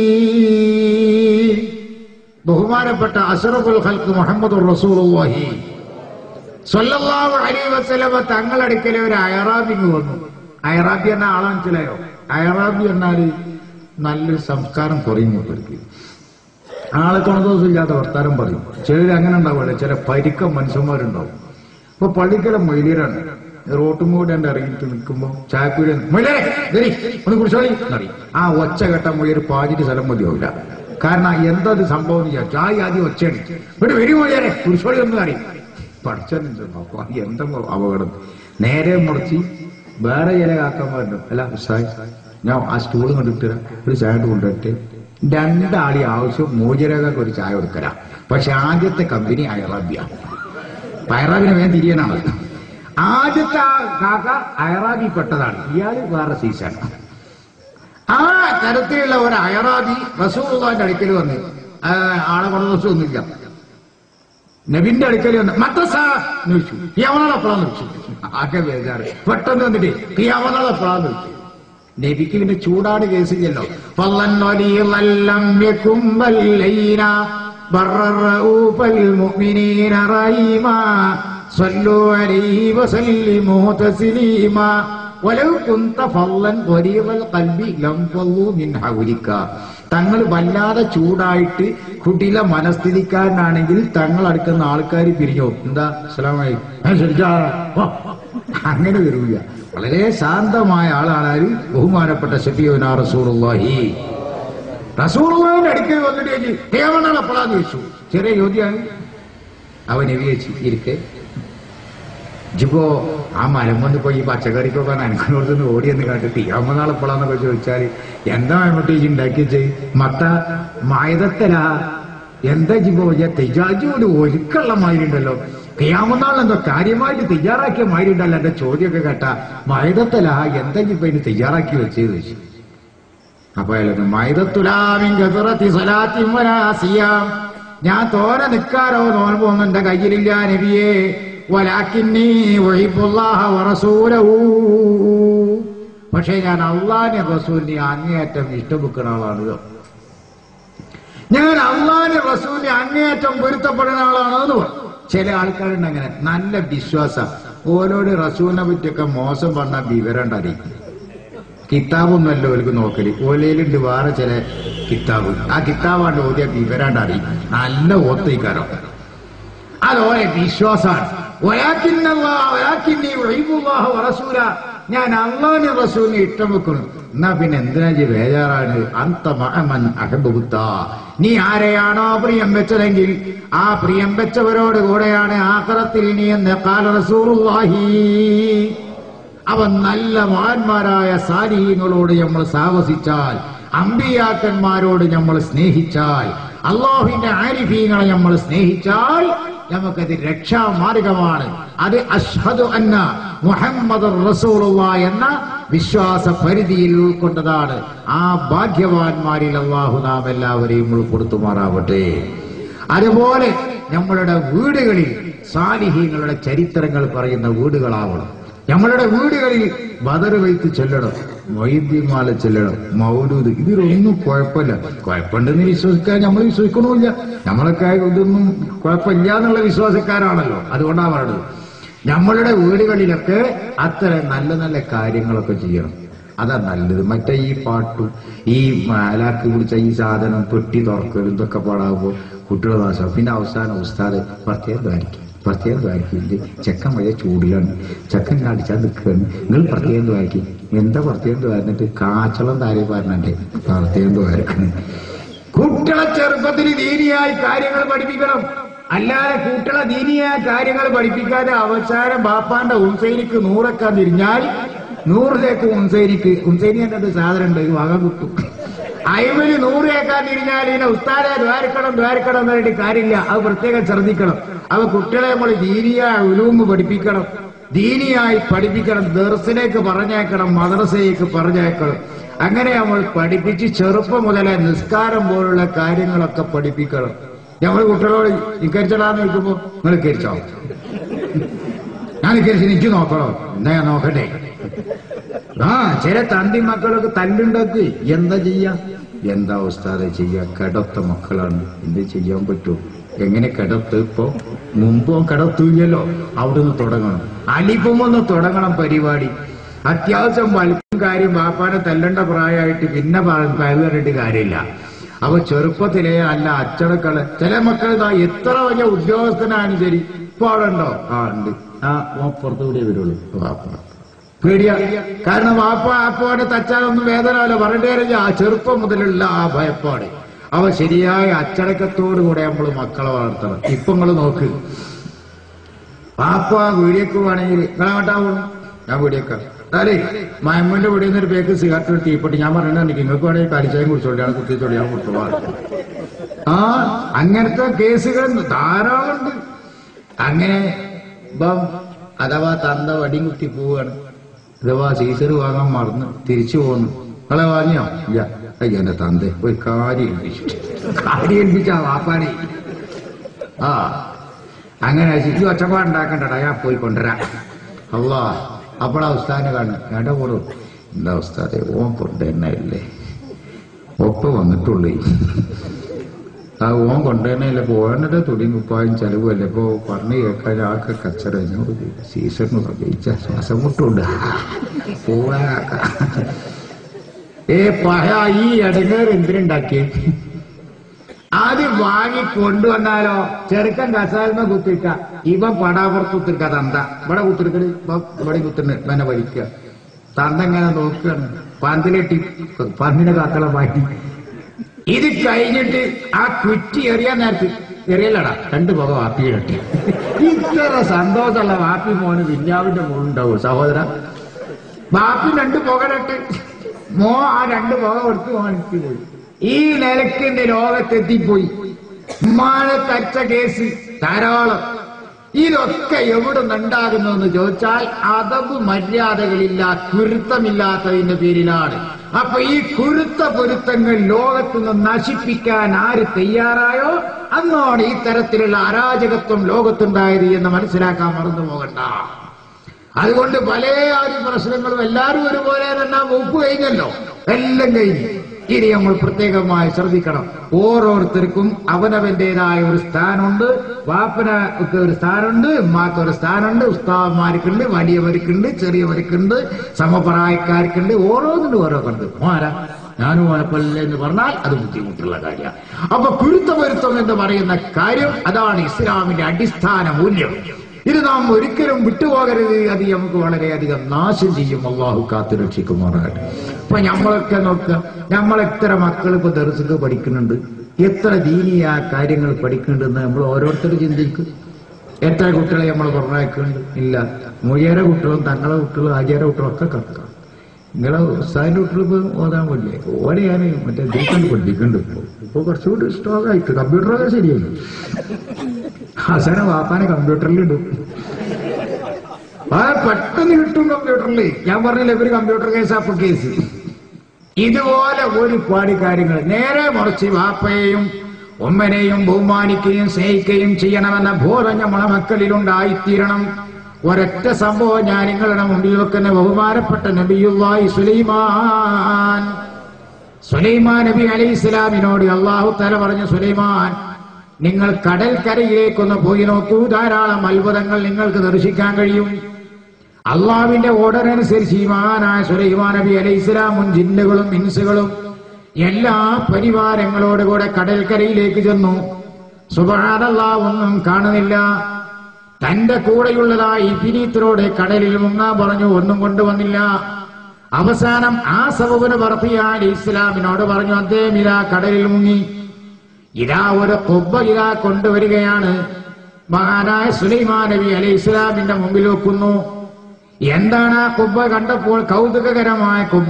ബഹുമാനപ്പെട്ട അഷറഫുൽ ഖൽക്ക് മുഹമ്മദ് റസൂലുള്ളാഹി സല്ലല്ലാഹു അലൈഹി വസല്ലമ തങ്ങളടുക്കലെ ഒരു അയറാബിങ് വന്നു അയറാബി എന്ന ആളാൻ മനസ്സിലായോ അയറാബി എന്നാല് നല്ലൊരു സംസ്കാരം കുറയും മൂപ്പർക്ക് ആളെ കൊണദോഷം ഇല്ലാത്ത വർത്താനം പറയും ചിലർ അങ്ങനെ ഉണ്ടാവില്ല ചില പരിക്ക മനുഷ്യന്മാരുണ്ടാവും ഇപ്പൊ പള്ളിക്കല മൊയിലിയരാണ് റോട്ടും കൂടെ എന്റെ ഇറങ്ങിയിട്ട് നിൽക്കുമ്പോ ചായപ്പീടി മൊയിലേ ഒന്ന് കുറിച്ചോളി എന്നറിയും ആ ഒച്ച കേട്ട മൊഴിയൊരു പാതിട്ട് സ്ഥലം മതിയാവില്ല കാരണം എന്താ ഇത് സംഭവം എന്ന് വിചാരിച്ചു ആ ആദ്യം ഒച്ചയാണ് ഇവിടെ വരും മൊഴിയാരെ കുറിച്ചോളി ഒന്നും അറിയും പഠിച്ചു അപ്പൊ എന്താ അപകടം നേരെ മുറിച്ച് വേറെ ചില കാക്കന്മാരുണ്ട് അല്ല ഉസ്തായ് ഞാൻ ആ സ്റ്റൂൾ കണ്ടിട്ട് ഒരു ചായ കൊണ്ടിട്ട് രണ്ടാളി ആവശ്യം മോചരകാർക്ക് ഒരു ചായ കൊടുക്കല പക്ഷെ ആദ്യത്തെ കമ്പനി അയറാബിയ അയറാബിനെ വേഗം തിരിയനാണ് ആദ്യത്തെ ആ കാക്ക അയറാബി പെട്ടതാണ് ഇയാള് വേറെ സീസാണ് ആ തരത്തിലുള്ള ഒരു അയറാബി റസൂള്ളാന്റെ അടുക്കൽ വന്ന് ആ, ആളെ കൊണ്ടൊന്നുമില്ല നബിന്റെ അടുക്കൽ വന്ന് മദ്രസ എന്ന് ചോദിച്ചു കിയാമനാൾ എപ്പോഴാന്ന് ചോദിച്ചു ആകെ ബേജാറ് പെട്ടെന്ന് വന്നിട്ട് കിയാമനാൾ എപ്പോഴാന്ന് ചോദിച്ചു നബിക്ക് പിന്നെ ചൂടാട് കേസില്ലല്ലോ ഫല്ലന്നൊലിയല്ലം യകുംബല്ലൈന ബർറഊഫൽ മുഅ്മിനീന റഹീമ സ്വല്ലു അലൈഹി വസല്ലിമു തസ്ലീമാ വലൗ കുന്ത ഫല്ലൻ ത്വരീവൽ ഖൽബി ലം ഫല്ലു മിൻ ഹൗലിക തങ്ങൾ വല്ലാതെ ചൂടായിട്ട് കുട്ടിയിലെ മനസ്ഥിതിക്കാരനാണെങ്കിൽ തങ്ങൾ അടുക്കുന്ന ആൾക്കാർ പിരിഞ്ഞോ എന്താ അസ്സലാമായി അങ്ങനെ വരില്ല വളരെ ശാന്തമായ ആളാണ് ആര് ബഹുമാനപ്പെട്ട ഷഫിയോന റസൂറുല്ലാഹി റസൂറുള്ളാഹിന്റെ അടുക്കൽ വന്നിട്ട് ചോദിച്ചു കേവനാണ് എപ്പോഴാന്ന് ചോദിച്ചു ചെറിയ ചോദ്യമാണ് അവൻ എവിയേച്ചു ഇരിക്കെ ഇജിപ്പോ ആ മലമ്പൊന്ന് പോയി ഈ പച്ചക്കറിക്കൊക്കെ നനക്കിനോടത്തുനിന്ന് ഓടിയെന്ന് കണ്ടിട്ട് അമ്മനാളെപ്പോഴാന്നൊക്കെ ചോദിച്ചാല് എന്താ മറ്റേ ഈ ഉണ്ടാക്കി വെച്ച് മത്ത മായതത്തരാ എന്താ ജിപ്പോ തെജാജിയോട് ഒരുക്കുള്ള മാതിരിണ്ടല്ലോ ക്യാമനാൾ എന്തോ കാര്യമായിട്ട് തയ്യാറാക്കിയ മാതിരിണ്ടല്ലോ എന്റെ ചോദ്യമൊക്കെ കേട്ട മൈതത്തല എന്താ ജിപ്പോ ഇതിന് തയ്യാറാക്കി വെച്ചത് ചോദിച്ചു അപ്പൊ അയാളൊന്ന് മൈതത്തുലാമിൻ ഗഫറത്തി സലാത്തിൻ വലാ സിയാം ഞാൻ തോനെ നിക്കാരോ നോൻപൊന്നും എന്റെ കയ്യിലില്ല നബിയേ വലാക്കിന്നീ ഒഴിപ്പുള്ളാഹ വറസൂലഹൂ പക്ഷേ ഞാൻ അള്ളാഹിനെ റസൂലിനെ അങ്ങേയറ്റം ഇഷ്ടപ്പെടുന്ന ആളാണ് ഞാൻ അള്ളാഹിനെ റസൂലിനെ അങ്ങേയറ്റം പൊരുത്തപ്പെടുന്ന ആളാണ് എന്ന് പറഞ്ഞു ചില ആൾക്കാരുണ്ട് അങ്ങനെ നല്ല വിശ്വാസം ഓരോട് റസൂലിനെ പറ്റിയൊക്കെ മോശം പറഞ്ഞ വിവരം ഉണ്ടായിരിക്കും കിതാബൊന്നുമല്ല ഓർക്ക് നോക്കല് ഓലയിലുണ്ട് വേറെ ചില കിതാബ് ആ കിതാബാണ്ട് ഓതിയ വിവരാണ്ട് അറിയും നല്ല ഓത്തയിക്കാരോ അതോരെ വിശ്വാസാണ് ഞാൻ അള്ളാഹിനെ റസൂലിനെ ഇഷ്ടം വെക്കുന്നു എന്നാ പിന്നെ എന്തിനാ ജി ബേജാറാണ് അന്ത മഹമൻ അഹബുത്ത നീ ആരെയാണോ പ്രിയം വെച്ചതെങ്കിൽ ആ പ്രിയം വെച്ചവരോട് കൂടെയാണ് ആഖറത്തിൽ നീ എന്ന് കാല റസൂറുല്ലാഹി അവൻ നല്ല മഹാന്മാരായ സാരീങ്ങളോട് നമ്മൾ സാവസിച്ചാൽ അമ്പിയാക്കന്മാരോട് നമ്മൾ സ്നേഹിച്ചാൽ അള്ളാഹുവിന്റെ ആരിഫീങ്ങളെ നമ്മൾ സ്നേഹിച്ചാൽ നമുക്കത് രക്ഷാമാർഗമാണ് അത് അഷ്ഹദു അന്ന മുഹമ്മദ് റസൂലുള്ള എന്ന വിശ്വാസ പരിധിയിൽ ഉൾക്കൊണ്ടതാണ് ആ ഭാഗ്യവാന്മാരിൽ അള്ളാഹു നാം എല്ലാവരെയും ഉൾപ്പെടുത്തുമാറാവട്ടെ അതുപോലെ നമ്മളുടെ വീടുകളിൽ സാലിഹീങ്ങളുടെ ചരിത്രങ്ങൾ പറയുന്ന വീടുകളാവണം നമ്മളുടെ വീടുകളിൽ ബദർ വൈത്ത് ചൊല്ലണം വൈദ്യമാല ചെല്ലണം മൗലൂദ് ഇതിലൊന്നും കുഴപ്പമില്ല കുഴപ്പമുണ്ടെന്ന് വിശ്വസിക്കാൻ നമ്മൾ വിശ്വസിക്കണമില്ല നമ്മളൊക്കെ ഇതൊന്നും കുഴപ്പമില്ല എന്നുള്ള വിശ്വാസക്കാരാണല്ലോ അതുകൊണ്ടാണ് പറയുന്നത് നമ്മളുടെ വീടുകളിലൊക്കെ അത്തരം നല്ല നല്ല കാര്യങ്ങളൊക്കെ ചെയ്യണം അതാ നല്ലത് മറ്റേ ഈ പാട്ടും ഈ മാലാക്ക് പിടിച്ച ഈ സാധനം പെട്ടി തുറക്കലും ഇതൊക്കെ പാടാകുമ്പോൾ കുട്ടികളെ നാശം പിന്നെ അവസാനം ഉസ്താദ് പ്രത്യേകം ദ്വാരിക്കും പ്രത്യേകം ദ്വാരിക്കില്ലേ ചെക്കൻ വലിയ ചൂടിലാണ് ചെക്കൻ അടിച്ചാൽ നിൽക്കുകയാണ് നിങ്ങൾ പ്രത്യേകം ദ്വാരിക്കും എന്താ പ്രത്യേകം ദ്വാരുന്നിട്ട് കാച്ചളം താരെ പറഞ്ഞെ പ്രത്യേകം ദ്വാരക്കണം കുട്ടികളെ ചെറുപ്പത്തിൽ ദീനിയായി കാര്യങ്ങൾ പഠിപ്പിക്കണം അല്ലാതെ കുട്ടികളെ ദീനിയായ കാര്യങ്ങൾ പഠിപ്പിക്കാതെ അവസാനം ബാപ്പാന്റെ ഉൻസൈനിക്ക് നൂറക്കാൻ തിരിഞ്ഞാൽ നൂറിലേക്ക് ഉൻസൈനിക്ക് ഉൻസൈനി എന്നത് സാധനം ഉണ്ട് ഇത് വക കുത്തും അയ്മല് നൂറ് കേൾക്കാൻ തിരിഞ്ഞാൽ ഇതിനെ ഉസ്താദെ ദ്വാരക്കണം ദ്വാരക്കണം എന്ന് പറഞ്ഞിട്ട് കാര്യമില്ല അത് പ്രത്യേകം ശ്രദ്ധിക്കണം അവ കുട്ടികളെ നമ്മൾ ദീനിയായ ഉലൂമ്പ് പഠിപ്പിക്കണം ദീനിയായി പഠിപ്പിക്കണം ദർസിലേക്ക് പറഞ്ഞേക്കണം മദ്രസയിലേക്ക് പറഞ്ഞേക്കണം അങ്ങനെ നമ്മൾ പഠിപ്പിച്ച് ചെറുപ്പം മുതലേ നിസ്കാരം പോലുള്ള കാര്യങ്ങളൊക്കെ പഠിപ്പിക്കണം നമ്മൾ കുട്ടികളോട് നിക്കരിച്ചടാന്ന് ചോദിക്കുമ്പോ നിങ്ങൾ നിക്കരിച്ചോ ഞാൻ നിക്കരിച്ച് എനിക്ക് നോക്കണോ എന്നാ ഞാൻ നോക്കട്ടെ ആ ചില തന്തി മക്കളൊക്കെ തല്ലുണ്ടാക്കി എന്താ ചെയ്യാ എന്താ ഉസ്താദെ ചെയ്യാ കിടത്ത മക്കളാണ് എന്ത് ചെയ്യാൻ പറ്റൂ എങ്ങനെ കിടത്ത് ഇപ്പോ മുമ്പോ കിടത്തൂല്ലല്ലോ അവിടുന്ന് തുടങ്ങണം അലിപ്പുമൊന്ന് തുടങ്ങണം പരിപാടി അത്യാവശ്യം വലുപ്പം കാര്യം വാപ്പാനെ തല്ലണ്ട പ്രായമായിട്ട് പിന്നെ പറഞ്ഞിട്ട് കാര്യമില്ല അവ ചെറുപ്പത്തിലെ അല്ല അച്ചടക്കള് ചില മക്കൾ ഇതാ എത്ര വലിയ ഉദ്യോഗസ്ഥനാണ് ശരി ഇപ്പൊ അവിടെ ഉണ്ടോ ആ ഉണ്ട് ആ ഓ പുറത്തുകൂടിയേ വരുള്ളൂ വാപ്പ പേടിയാ കാരണം വാപ്പ ആപ്പോടെ തച്ചാലൊന്നും വേദനമല്ല പറഞ്ഞിട്ടേ ആ ചെറുപ്പം മുതലുള്ള ആ ഭയപ്പാട് അവ ശരിയായ അച്ചടക്കത്തോടുകൂടെ നമ്മൾ മക്കളെ വളർത്തണം ഇപ്പൊ നിങ്ങൾ നോക്ക് പാപ്പ വീടിയേക്ക് വേണമെങ്കിൽ നിങ്ങളങ്ങോട്ടാ പോകണം ഞാൻ വീടിയേക്കാം അതെ മയമ്മന്റെ വീടിൽ നിന്ന് ഒരു പേക്ക് സിഗരറ്റ് ഒരു തീപ്പെട്ടി ഞാൻ പറഞ്ഞിട്ടുണ്ട് നിങ്ങൾക്ക് വേണമെങ്കിൽ കരിച്ചായും കുടിച്ചോളി ഞാൻ കുത്തിച്ചോളി ഞാൻ കൊടുത്തു ആ അങ്ങനത്തെ കേസുകൾ ധാരാളമുണ്ട് അങ്ങനെ ഇപ്പം അഥവാ തന്ത വടിയും കുത്തി പോവുകയാണ് അഥവാ സീസർ വാങ്ങാൻ മറന്ന് തിരിച്ചു പോന്നു നിങ്ങളെ വാങ്ങിയോ ഇല്ല അയ്യ എന്റെ തന്ത ഒരു കാര്യം ഏൽപ്പിച്ചിട്ട് കാര്യം ഏൽപ്പിച്ച വാപ്പാനെ ആ അങ്ങനെ ശിശു ഒച്ചപ്പാടുണ്ടാക്കണ്ടടാ ഞാൻ പോയി കൊണ്ടുവരാം അല്ലാ അപ്പോഴാ ഉസ്താദിനെ കാണും എടാ പോടും എന്താ ഉസ്താദെ ഓൻ കൊണ്ടുവരണല്ലേ ഒപ്പ വന്നിട്ടുള്ളേ ആ ഓൻ കൊണ്ടുവരണല്ലേ പോകാനല്ലേ തുടി മുപ്പായും ചെലവുമല്ലേ ഇപ്പൊ പറഞ്ഞു കേൾക്കാൻ ആൾക്ക് കച്ചറ സീസണിന് പ്രത്യേകിച്ച ശ്വാസം മുട്ടുണ്ട് പോവാ ഏ പഹ ഈ ഇടങ്ങേർ എന്തിനുണ്ടാക്കി ആദ്യം വാങ്ങി കൊണ്ടുവന്നാലോ ചെറുക്കൻ കസാൽമ കുത്തിക്ക ഇവൻ പടാപുറത്ത് കുത്തിരിക്ക തന്ത ഇവിടെ കുത്തിരിക്കല് ഇപ്പൊ ഇവിടെ കുത്തിണ്ട് ഇവനെ വലിക്കുക തന്ത ഇങ്ങനെ നോക്കുകയാണ് പന്തിലെട്ടി പന്തിനെ കാക്കളെ മാറ്റി ഇത് കഴിഞ്ഞിട്ട് ആ കുറ്റി എറിയാൻ നേരത്ത് എറിയല്ലടാ രണ്ട് പുക വാപ്പിയിടട്ടെ ഇത്ര സന്തോഷമുള്ള വാപ്പി മോന് വിഞ്ഞാവിന്റെ മോളുണ്ടാവും സഹോദര വാപ്പി രണ്ട് പുകടട്ട് മോ ആ രണ്ട് പുക കൊടുത്ത് മോനിക്ക് പോയി ഈ നിലക്കിന്റെ ലോകത്തെത്തിപ്പോയി ഉമ്മാനെ തച്ച കേസ് ധാരാളം ഇതൊക്കെ എവിടെ നിന്നുണ്ടാകുന്നു എന്ന് ചോദിച്ചാൽ അതവ് മര്യാദകളില്ല കുരുത്തമില്ലാത്തതിന്റെ പേരിലാണ് അപ്പൊ ഈ കുരുത്ത പൊരുത്തങ്ങൾ ലോകത്ത് നിന്ന് നശിപ്പിക്കാൻ ആര് തയ്യാറായോ അന്നോട് ഈ തരത്തിലുള്ള അരാജകത്വം ലോകത്തുണ്ടായത് എന്ന് മനസ്സിലാക്കാൻ മറന്നു പോകണ്ട അതുകൊണ്ട് പല ആദ്യ പ്രശ്നങ്ങളും എല്ലാവരും ഒരുപോലെ തന്നെ ഒപ്പ് കഴിഞ്ഞല്ലോ എല്ലാം കഴിഞ്ഞു ഇനി നമ്മൾ പ്രത്യേകമായി ശ്രദ്ധിക്കണം ഓരോരുത്തർക്കും അവനവന്റേതായ ഒരു സ്ഥാനമുണ്ട് വാപ്പനക്ക് ഒരു സ്ഥാനമുണ്ട് ഉമ്മാക്ക് ഒരു സ്ഥാനമുണ്ട് ഉസ്താവന്മാർക്കുണ്ട് വലിയവർക്കുണ്ട് ചെറിയവർക്കുണ്ട് സമപ്രായക്കാർക്കുണ്ട് ഓരോന്നിനും ഓരോ കണ്ട് ആരാ ഞാനും ഓനപ്പല്ല എന്ന് പറഞ്ഞാൽ അത് ബുദ്ധിമുട്ടുള്ള കാര്യമാണ് അപ്പൊ കുരുത്തപൊരുത്തം എന്ന് പറയുന്ന കാര്യം അതാണ് ഇസ്ലാമിന്റെ അടിസ്ഥാന മൂല്യം ഇത് നാം ഒരിക്കലും വിട്ടുപോകരുത് അത് നമുക്ക് വളരെയധികം നാശം ചെയ്യും അള്ളാഹു കാത്തു രക്ഷിക്കുമാറാകട്ടെ അപ്പൊ നമ്മളൊക്കെ നോക്കുക നമ്മൾ എത്ര മക്കൾ ഇപ്പൊ ദർശക പഠിക്കുന്നുണ്ട് എത്ര ദീനീയ കാര്യങ്ങൾ പഠിക്കുന്നുണ്ടെന്ന് നമ്മൾ ഓരോരുത്തരും ചിന്തിക്കും എത്ര കുട്ടികളെ നമ്മൾ പറഞ്ഞയക്കുന്നുണ്ട് ഇല്ല മുയര കുട്ടികളും തങ്ങളെ കുട്ടികളും ആചാര കുട്ടികളും ഒക്കെ കണക്കാം നിങ്ങളെ ഉസ്താദിന്റെ കുട്ടികൾ ഇപ്പൊ ഓതാൻ പറ്റില്ലേ ഓരെ ഞാൻ മറ്റേ ദീപണ്ട് പഠിക്കുന്നുണ്ട് ഇപ്പൊ ഇപ്പൊ കുറച്ചുകൂടി സ്ട്രോങ് ആയിട്ട് കമ്പ്യൂട്ടറൊക്കെ ശരിയല്ല ഹസന വാപ്പാനെ കമ്പ്യൂട്ടറിലിടും ആ പെട്ടെന്ന് കിട്ടും കമ്പ്യൂട്ടറിൽ ഞാൻ പറഞ്ഞില്ല ഇവര് കമ്പ്യൂട്ടർ കേസ് അപ്പൊ കേസ് ഇതുപോലെ ഒരുപാട് കാര്യങ്ങൾ നേരെ മറിച്ച് വാപ്പയെയും ഉമ്മനെയും ബഹുമാനിക്കുകയും സ്നേഹിക്കുകയും ചെയ്യണമെന്ന ബോധം നമ്മളെ മക്കളിലുണ്ടായിത്തീരണം ഒരൊറ്റ സംഭവം ഞാൻ നിങ്ങളുടെ മുമ്പിൽ വെക്കുന്ന ബഹുമാനപ്പെട്ട നബിയുള്ളാഹി സുലൈമാൻ സുലൈമാൻ നബി അലൈഹി ഇസ്ലാമിനോട് അള്ളാഹു തല പറഞ്ഞു സുലൈമാൻ നിങ്ങൾ കടൽക്കരയിലേക്കൊന്ന് പോയി നോക്കൂ ധാരാളം അത്ഭുതങ്ങൾ നിങ്ങൾക്ക് ദർശിക്കാൻ കഴിയും അള്ളാവിന്റെ ഓർഡർ അനുസരിച്ച് ഈ മഹാനായ സുലൈമാൻ നബി അലൈഹി ഇസ്ലാമും ജിന്നുകളും ഇൻസുകളും എല്ലാ പരിവാരങ്ങളോടുകൂടെ കടൽക്കരയിലേക്ക് ചെന്നു സുബാനല്ല ഒന്നും കാണുന്നില്ല തന്റെ കൂടെയുള്ളതായി ഫിരീത്തിനോട് കടലിൽ മുങ്ങാൻ പറഞ്ഞു ഒന്നും കൊണ്ടുവന്നില്ല അവസാനം ആ സബബിന് പറത്തിയാൽ ഇസ്ലാമിനോട് പറഞ്ഞു അദ്ദേഹം ഇതാ കടലിൽ മുങ്ങി ഇതാ ഒരു കൊബ്ബ ഇതാ കൊണ്ടുവരികയാണ് മഹാനായ സുലൈമാൻ നബി അലൈഹി ഇസ്ലാമിന്റെ മുമ്പിൽ വെക്കുന്നു എന്താണ് ആ കുബ്ബ കണ്ടപ്പോൾ കൗതുകകരമായ കുബ്ബ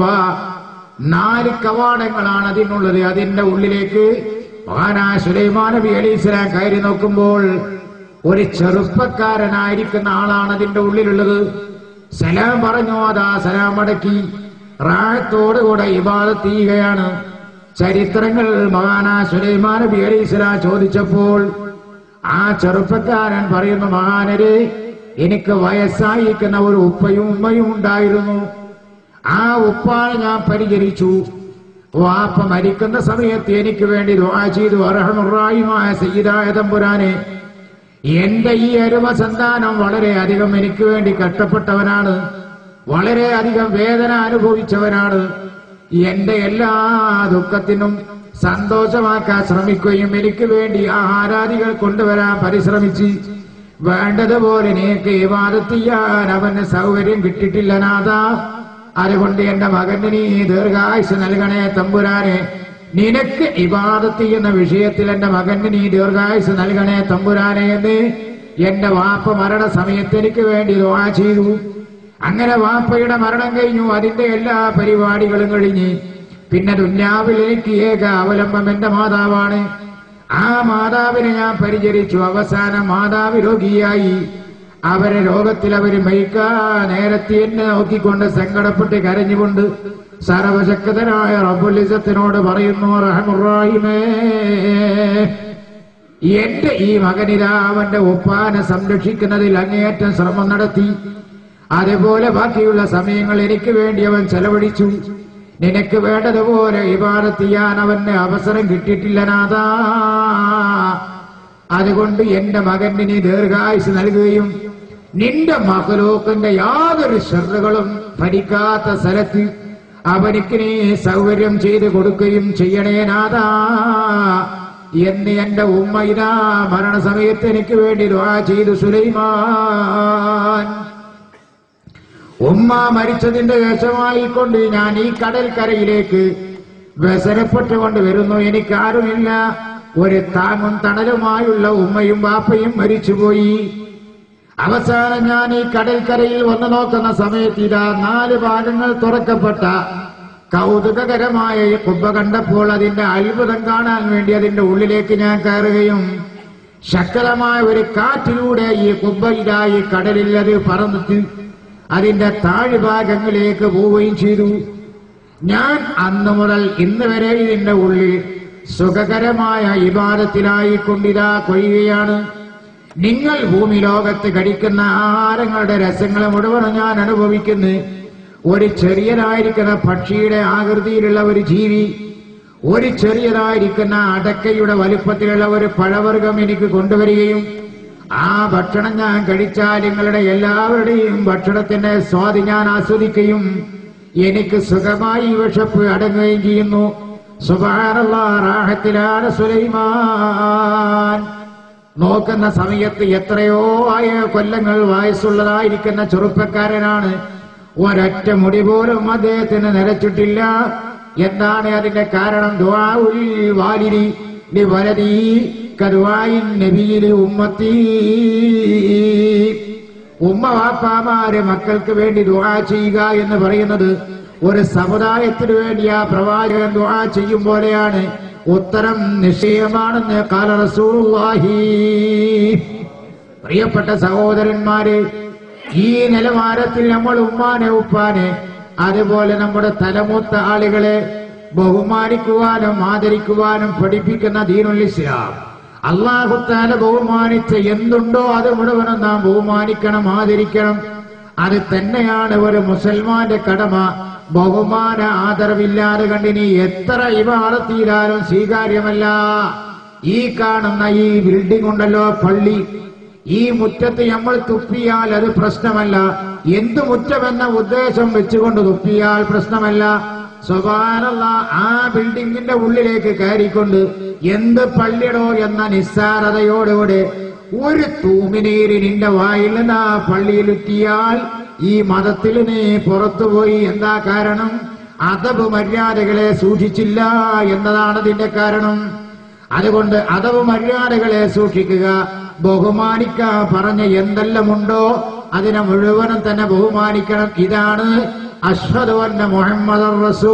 നാല് കവാടങ്ങളാണ് അതിനുള്ളത് അതിന്റെ ഉള്ളിലേക്ക് മഹാനായ സുലൈമാൻ നബി അലൈഹി ഇസ്ലാം കയറി നോക്കുമ്പോൾ ഒരു ചെറുപ്പക്കാരനായിരിക്കുന്ന ആളാണ് അതിന്റെ ഉള്ളിലുള്ളത് സലാം പറഞ്ഞു അതാ സലാം അടക്കി റാഹത്തോടുകൂടെ ഇബാദത്ത് ചെയ്യുകയാണ് ചരിത്രങ്ങൾ മഹാനാ സുലൈമാൻ നബി അലൈഹി ഇസ്ലാം ചോദിച്ചപ്പോൾ ആ ചെറുപ്പക്കാരൻ പറയുന്നു മഹാനരെ എനിക്ക് വയസ്സായിരിക്കുന്ന ഒരു ഉപ്പയും ഉമ്മയും ഉണ്ടായിരുന്നു ആ ഉപ്പാനെ ഞാൻ പരിചരിച്ചു വാപ്പ മരിക്കുന്ന സമയത്ത് എനിക്ക് വേണ്ടി ദുആ ചെയ്തു അർഹമുറായുമായ സയ്യിദായ തമ്പുരാനെ എന്റെ ഈ അരുമ സന്താനം വളരെ അധികം എനിക്ക് വേണ്ടി കഷ്ടപ്പെട്ടവനാണ് വളരെ അധികം വേദന അനുഭവിച്ചവനാണ് എന്റെ എല്ലാ ദുഃഖത്തിനും സന്തോഷമാക്കാൻ ശ്രമിക്കുകയും എനിക്ക് വേണ്ടി ആഹാരാദികൾ കൊണ്ടുവരാൻ പരിശ്രമിച്ച് വേണ്ടതുപോലെ നിനക്ക് ഇവാദത്ത് ചെയ്യാൻ അവന് സൗകര്യം കിട്ടിയിട്ടില്ല നാഥ അതുകൊണ്ട് എന്റെ മകന് നീ ദീർഘായുസ് നൽകണേ തമ്പുരാനെ നിനക്ക് ഇബാദത്ത് ചെയ്യുന്ന വിഷയത്തിൽ എന്റെ മകന് നീ ദീർഘായുസ് നൽകണേ തമ്പുരാനെ എന്ന് എന്റെ വാപ്പ മരണ സമയത്ത് എനിക്ക് വേണ്ടി ദുആ ചെയ്തു അങ്ങനെ വാപ്പയുടെ മരണം കഴിഞ്ഞു അതിന്റെ എല്ലാ പരിപാടികളും കഴിഞ്ഞ് പിന്നെ ദുന്യാവിൽ എനിക്ക് ഏക അവലംബം എന്റെ മാതാവാണ് ആ മാതാവിനെ ഞാൻ പരിചരിച്ചു അവസാനം മാതാവ് രോഗിയായി അവരെ രോഗത്തിൽ അവര് മരിക്കാൻ നേരത്തെ എന്നെ നോക്കിക്കൊണ്ട് സങ്കടപ്പെട്ട് കരഞ്ഞുകൊണ്ട് സർവശക്തനായ റബുലിസത്തിനോട് പറയുന്നു റഹമുറാഹിമേ എന്റെ ഈ മകനിതാ അവന്റെ ഒപ്പാനെ സംരക്ഷിക്കുന്നതിൽ അങ്ങേയറ്റം ശ്രമം നടത്തി അതുപോലെ ബാക്കിയുള്ള സമയങ്ങൾ എനിക്ക് വേണ്ടി അവൻ ചെലവഴിച്ചു നിനക്ക് വേണ്ടതുപോലെ ഇബാദത്ത് ചെയ്യാൻ അവന് അവസരം കിട്ടിയിട്ടില്ല നാഥാ അതുകൊണ്ട് എന്റെ മകന് നീ ദീർഘായുസ് നൽകുകയും നിന്റെ മകലോക്കിന്റെ യാതൊരു ശ്രദ്ധകളും ഭരിക്കാത്ത സ്ഥലത്ത് അവനിക്ക് നീ സൗകര്യം ചെയ്ത് കൊടുക്കുകയും ചെയ്യണേ നാഥാ എന്ന് എന്റെ ഉമ്മ ഇതാ മരണസമയത്ത് എനിക്ക് വേണ്ടി ദുആ ചെയ്തു സുലൈമാൻ ഉമ്മ മരിച്ചതിന്റെ ശേഷമായിക്കൊണ്ട് ഞാൻ ഈ കടൽക്കരയിലേക്ക് വ്യസനപ്പെട്ടുകൊണ്ട് വരുന്നു എനിക്കാരുമില്ല ഒരു താങ്ങും തണലുമായുള്ള ഉമ്മയും ബാപ്പയും മരിച്ചുപോയി അവസാനം ഞാൻ ഈ കടൽക്കരയിൽ വന്നു നോക്കുന്ന സമയത്ത് ഇതാ നാല് ഭാഗങ്ങൾ തുറക്കപ്പെട്ട കൗതുകകരമായ ഈ കുബ്ബ കണ്ടപ്പോൾ അതിന്റെ അത്ഭുതം കാണാൻ വേണ്ടി അതിന്റെ ഉള്ളിലേക്ക് ഞാൻ കയറുകയും ശക്തമായ ഒരു കാറ്റിലൂടെ ഈ കുബ്ബയിലായി കടലിൽ അത് പറന്നിട്ട് അതിന്റെ താഴ്ഭാഗങ്ങളിലേക്ക് പോവുകയും ചെയ്തു ഞാൻ അന്നു മുതൽ ഇന്ന് വരെ ഇതിന്റെ ഉള്ളിൽ സുഖകരമായ ഇബാദത്തിലായി കൊണ്ടിതാ കൊയ്യുകയാണ് നിങ്ങൾ ഭൂമി ലോകത്ത് കടിക്കുന്ന ആഹാരങ്ങളുടെ രസങ്ങൾ മുഴുവൻ ഞാൻ അനുഭവിക്കുന്നു ഒരു ചെറിയതായിരിക്കുന്ന പക്ഷിയുടെ ആകൃതിയിലുള്ള ഒരു ജീവി ഒരു ചെറിയതായിരിക്കുന്ന അടക്കയുടെ വലിപ്പത്തിലുള്ള ഒരു പഴവർഗം എനിക്ക് കൊണ്ടുവരികയും ആ ഭക്ഷണം ഞാൻ കഴിച്ചാൽ നിങ്ങളുടെ എല്ലാവരുടെയും ഭക്ഷണത്തിന്റെ സ്വാദ് ഞാൻ ആസ്വദിക്കുകയും എനിക്ക് സുഖമായി വിശപ്പ് അടങ്ങുകയും ചെയ്യുന്നു സുബാനുള്ള റാഹത്തിലാണ് സുലൈമാൻ നോക്കുന്ന സമയത്ത് എത്രയോ ആയ കൊല്ലങ്ങൾ വയസ്സുള്ളതായിരിക്കുന്ന ചെറുപ്പക്കാരനാണ് ഒരൊറ്റ മുടി പോലും അദ്ദേഹത്തിന് നിലച്ചിട്ടില്ല എന്താണ് അതിന്റെ കാരണം ദുആഉൽ വാലിരി ലിവലദി കദുആയിൻ നബിയിലെ ഉമ്മത്തി ഉമ്മ വാപ്പാമാര് മക്കൾക്ക് വേണ്ടി ദുആ ചെയ്യുക എന്ന് പറയുന്നത് ഒരു സമുദായത്തിന് വേണ്ടി ആ പ്രവാചകൻ ദുആ ചെയ്യും പോലെയാണ് ഉത്തരം നിശ്ചയമാണെന്ന് കാല റസൂലുള്ളാഹി പ്രിയപ്പെട്ട സഹോദരന്മാര് ഈ നിലവാരത്തിൽ നമ്മൾ ഉമ്മാനെ ഉപ്പാനെ അതുപോലെ നമ്മുടെ തലമൂത്ത ആളുകളെ ബഹുമാനിക്കുവാനും ആദരിക്കുവാനും പഠിപ്പിക്കുന്ന ദീനുൽ ഇസ്ലാം അള്ളാഹുത്താല ബഹുമാനിച്ച എന്തുണ്ടോ അത് മുഴുവനും നാം ബഹുമാനിക്കണം ആദരിക്കണം അത് തന്നെയാണ് ഒരു മുസൽമാന്റെ കടമ ബഹുമാന ആദരവില്ലാതെ കണ്ടിനി എത്ര ഇവാളത്തിയിലാലും സ്വീകാര്യമല്ല ഈ കാണുന്ന ഈ ബിൽഡിംഗ് ഉണ്ടല്ലോ പള്ളി ഈ മുറ്റത്ത് നമ്മൾ തുപ്പിയാൽ അത് പ്രശ്നമല്ല എന്ത് മുറ്റമെന്ന ഉദ്ദേശം വെച്ചുകൊണ്ട് തുപ്പിയാൽ പ്രശ്നമല്ല സ്വകാരല്ല ആ ബിൽഡിങ്ങിന്റെ ഉള്ളിലേക്ക് കയറിക്കൊണ്ട് എന്ത് പള്ളിയടോ എന്ന നിസ്സാരതയോടുകൂടെ ഒരു തൂമിനീര് നിന്റെ വായിൽ നിന്ന് ആ പള്ളിയിലെത്തിയാൽ ഈ മതത്തിൽ നീ പുറത്തുപോയി എന്താ കാരണം അതബ് മര്യാദകളെ സൂക്ഷിച്ചില്ല എന്നതാണ് അതിന്റെ കാരണം അതുകൊണ്ട് അതവ് മര്യാദകളെ സൂക്ഷിക്കുക ബഹുമാനിക്കാൻ പറഞ്ഞ എന്തെല്ലാമുണ്ടോ അതിനെ മുഴുവനും തന്നെ ബഹുമാനിക്കണം ഇതാണ് അഷ്ഹദു അന്ന മുഹമ്മദ്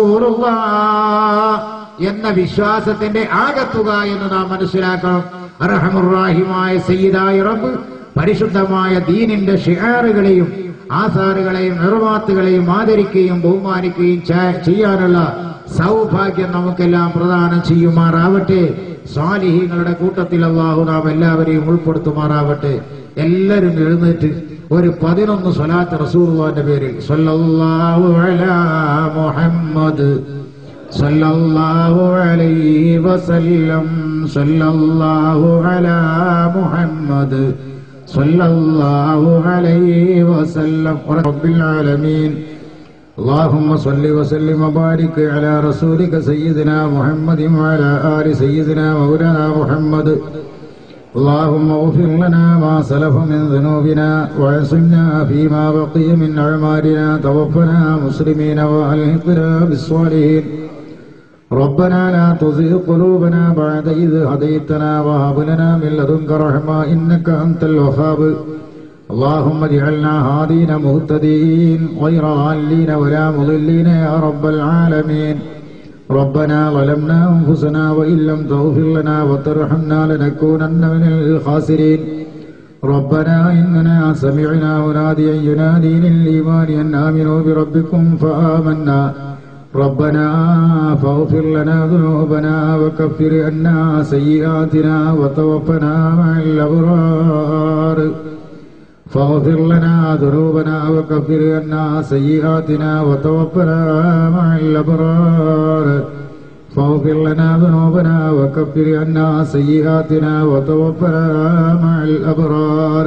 എന്ന വിശ്വാസത്തിന്റെ ആകത്തുക എന്ന് നാം മനസ്സിലാക്കണം അർഹമുറാഹിമായ സയ്യിദായ റബ്ബ് പരിശുദ്ധമായ ദീനിന്റെ ഷിയാറുകളെയും ആസാറുകളെയും നിർവാത്തുകളെയും ആദരിക്കുകയും ബഹുമാനിക്കുകയും ചെ- ചെയ്യാനുള്ള സൗഭാഗ്യം നമുക്കെല്ലാം പ്രദാനം ചെയ്യുമാറാവട്ടെ സ്വാലിഹീങ്ങളുടെ കൂട്ടത്തിൽ അള്ളാഹു നാം എല്ലാവരെയും ഉൾപ്പെടുത്തുമാറാവട്ടെ എല്ലാവരും എഴുന്നേറ്റ് ഒരു പതിനൊന്ന് സ്വലാത്ത് റസൂർവാന്റെ പേരിൽ സ്വല്ലല്ലാഹു അലാ മുഹമ്മദ് സ്വല്ലല്ലാഹു അലൈഹി വസല്ലം സ്വല്ലല്ലാഹു അലാ മുഹമ്മദ് സ്വല്ലല്ലാഹു അലൈഹി വസല്ലം റബ്ബിൽ ആലമീൻ اللهم صل وسلم وبارك على رسولك سيدنا محمد وعلى آل سيدنا مولانا محمد اللهم اغفر لنا ما سلف من ذنوبنا وعصمنا فيما بقي من أعمالنا توفنا مسلمين وألحقنا بالصالحين ربنا لا تزغ قلوبنا بعد إذ هديتنا وهب لنا من لدنك رحمة إنك أنت الوهاب اللهم اجعلنا هادين مهتدين غير ضالين ولا مضلين يا رب العالمين ربنا ظلمنا أنفسنا وإن لم تغفر لنا وترحمنا لنكونن من الخاسرين ربنا إننا سمعنا مناديا ينادي للإيمان أن آمنوا بربكم فآمنا ربنا فاغفر لنا ذنوبنا وكفر عنا سيئاتنا وتوفنا مع الأبرار فاغفر لنا ذنوبنا وكفر عنا سيئاتنا وتوفنا مع الأبرار فاغفر لنا ذنوبنا وكفر عنا سيئاتنا وتوفنا مع الأبرار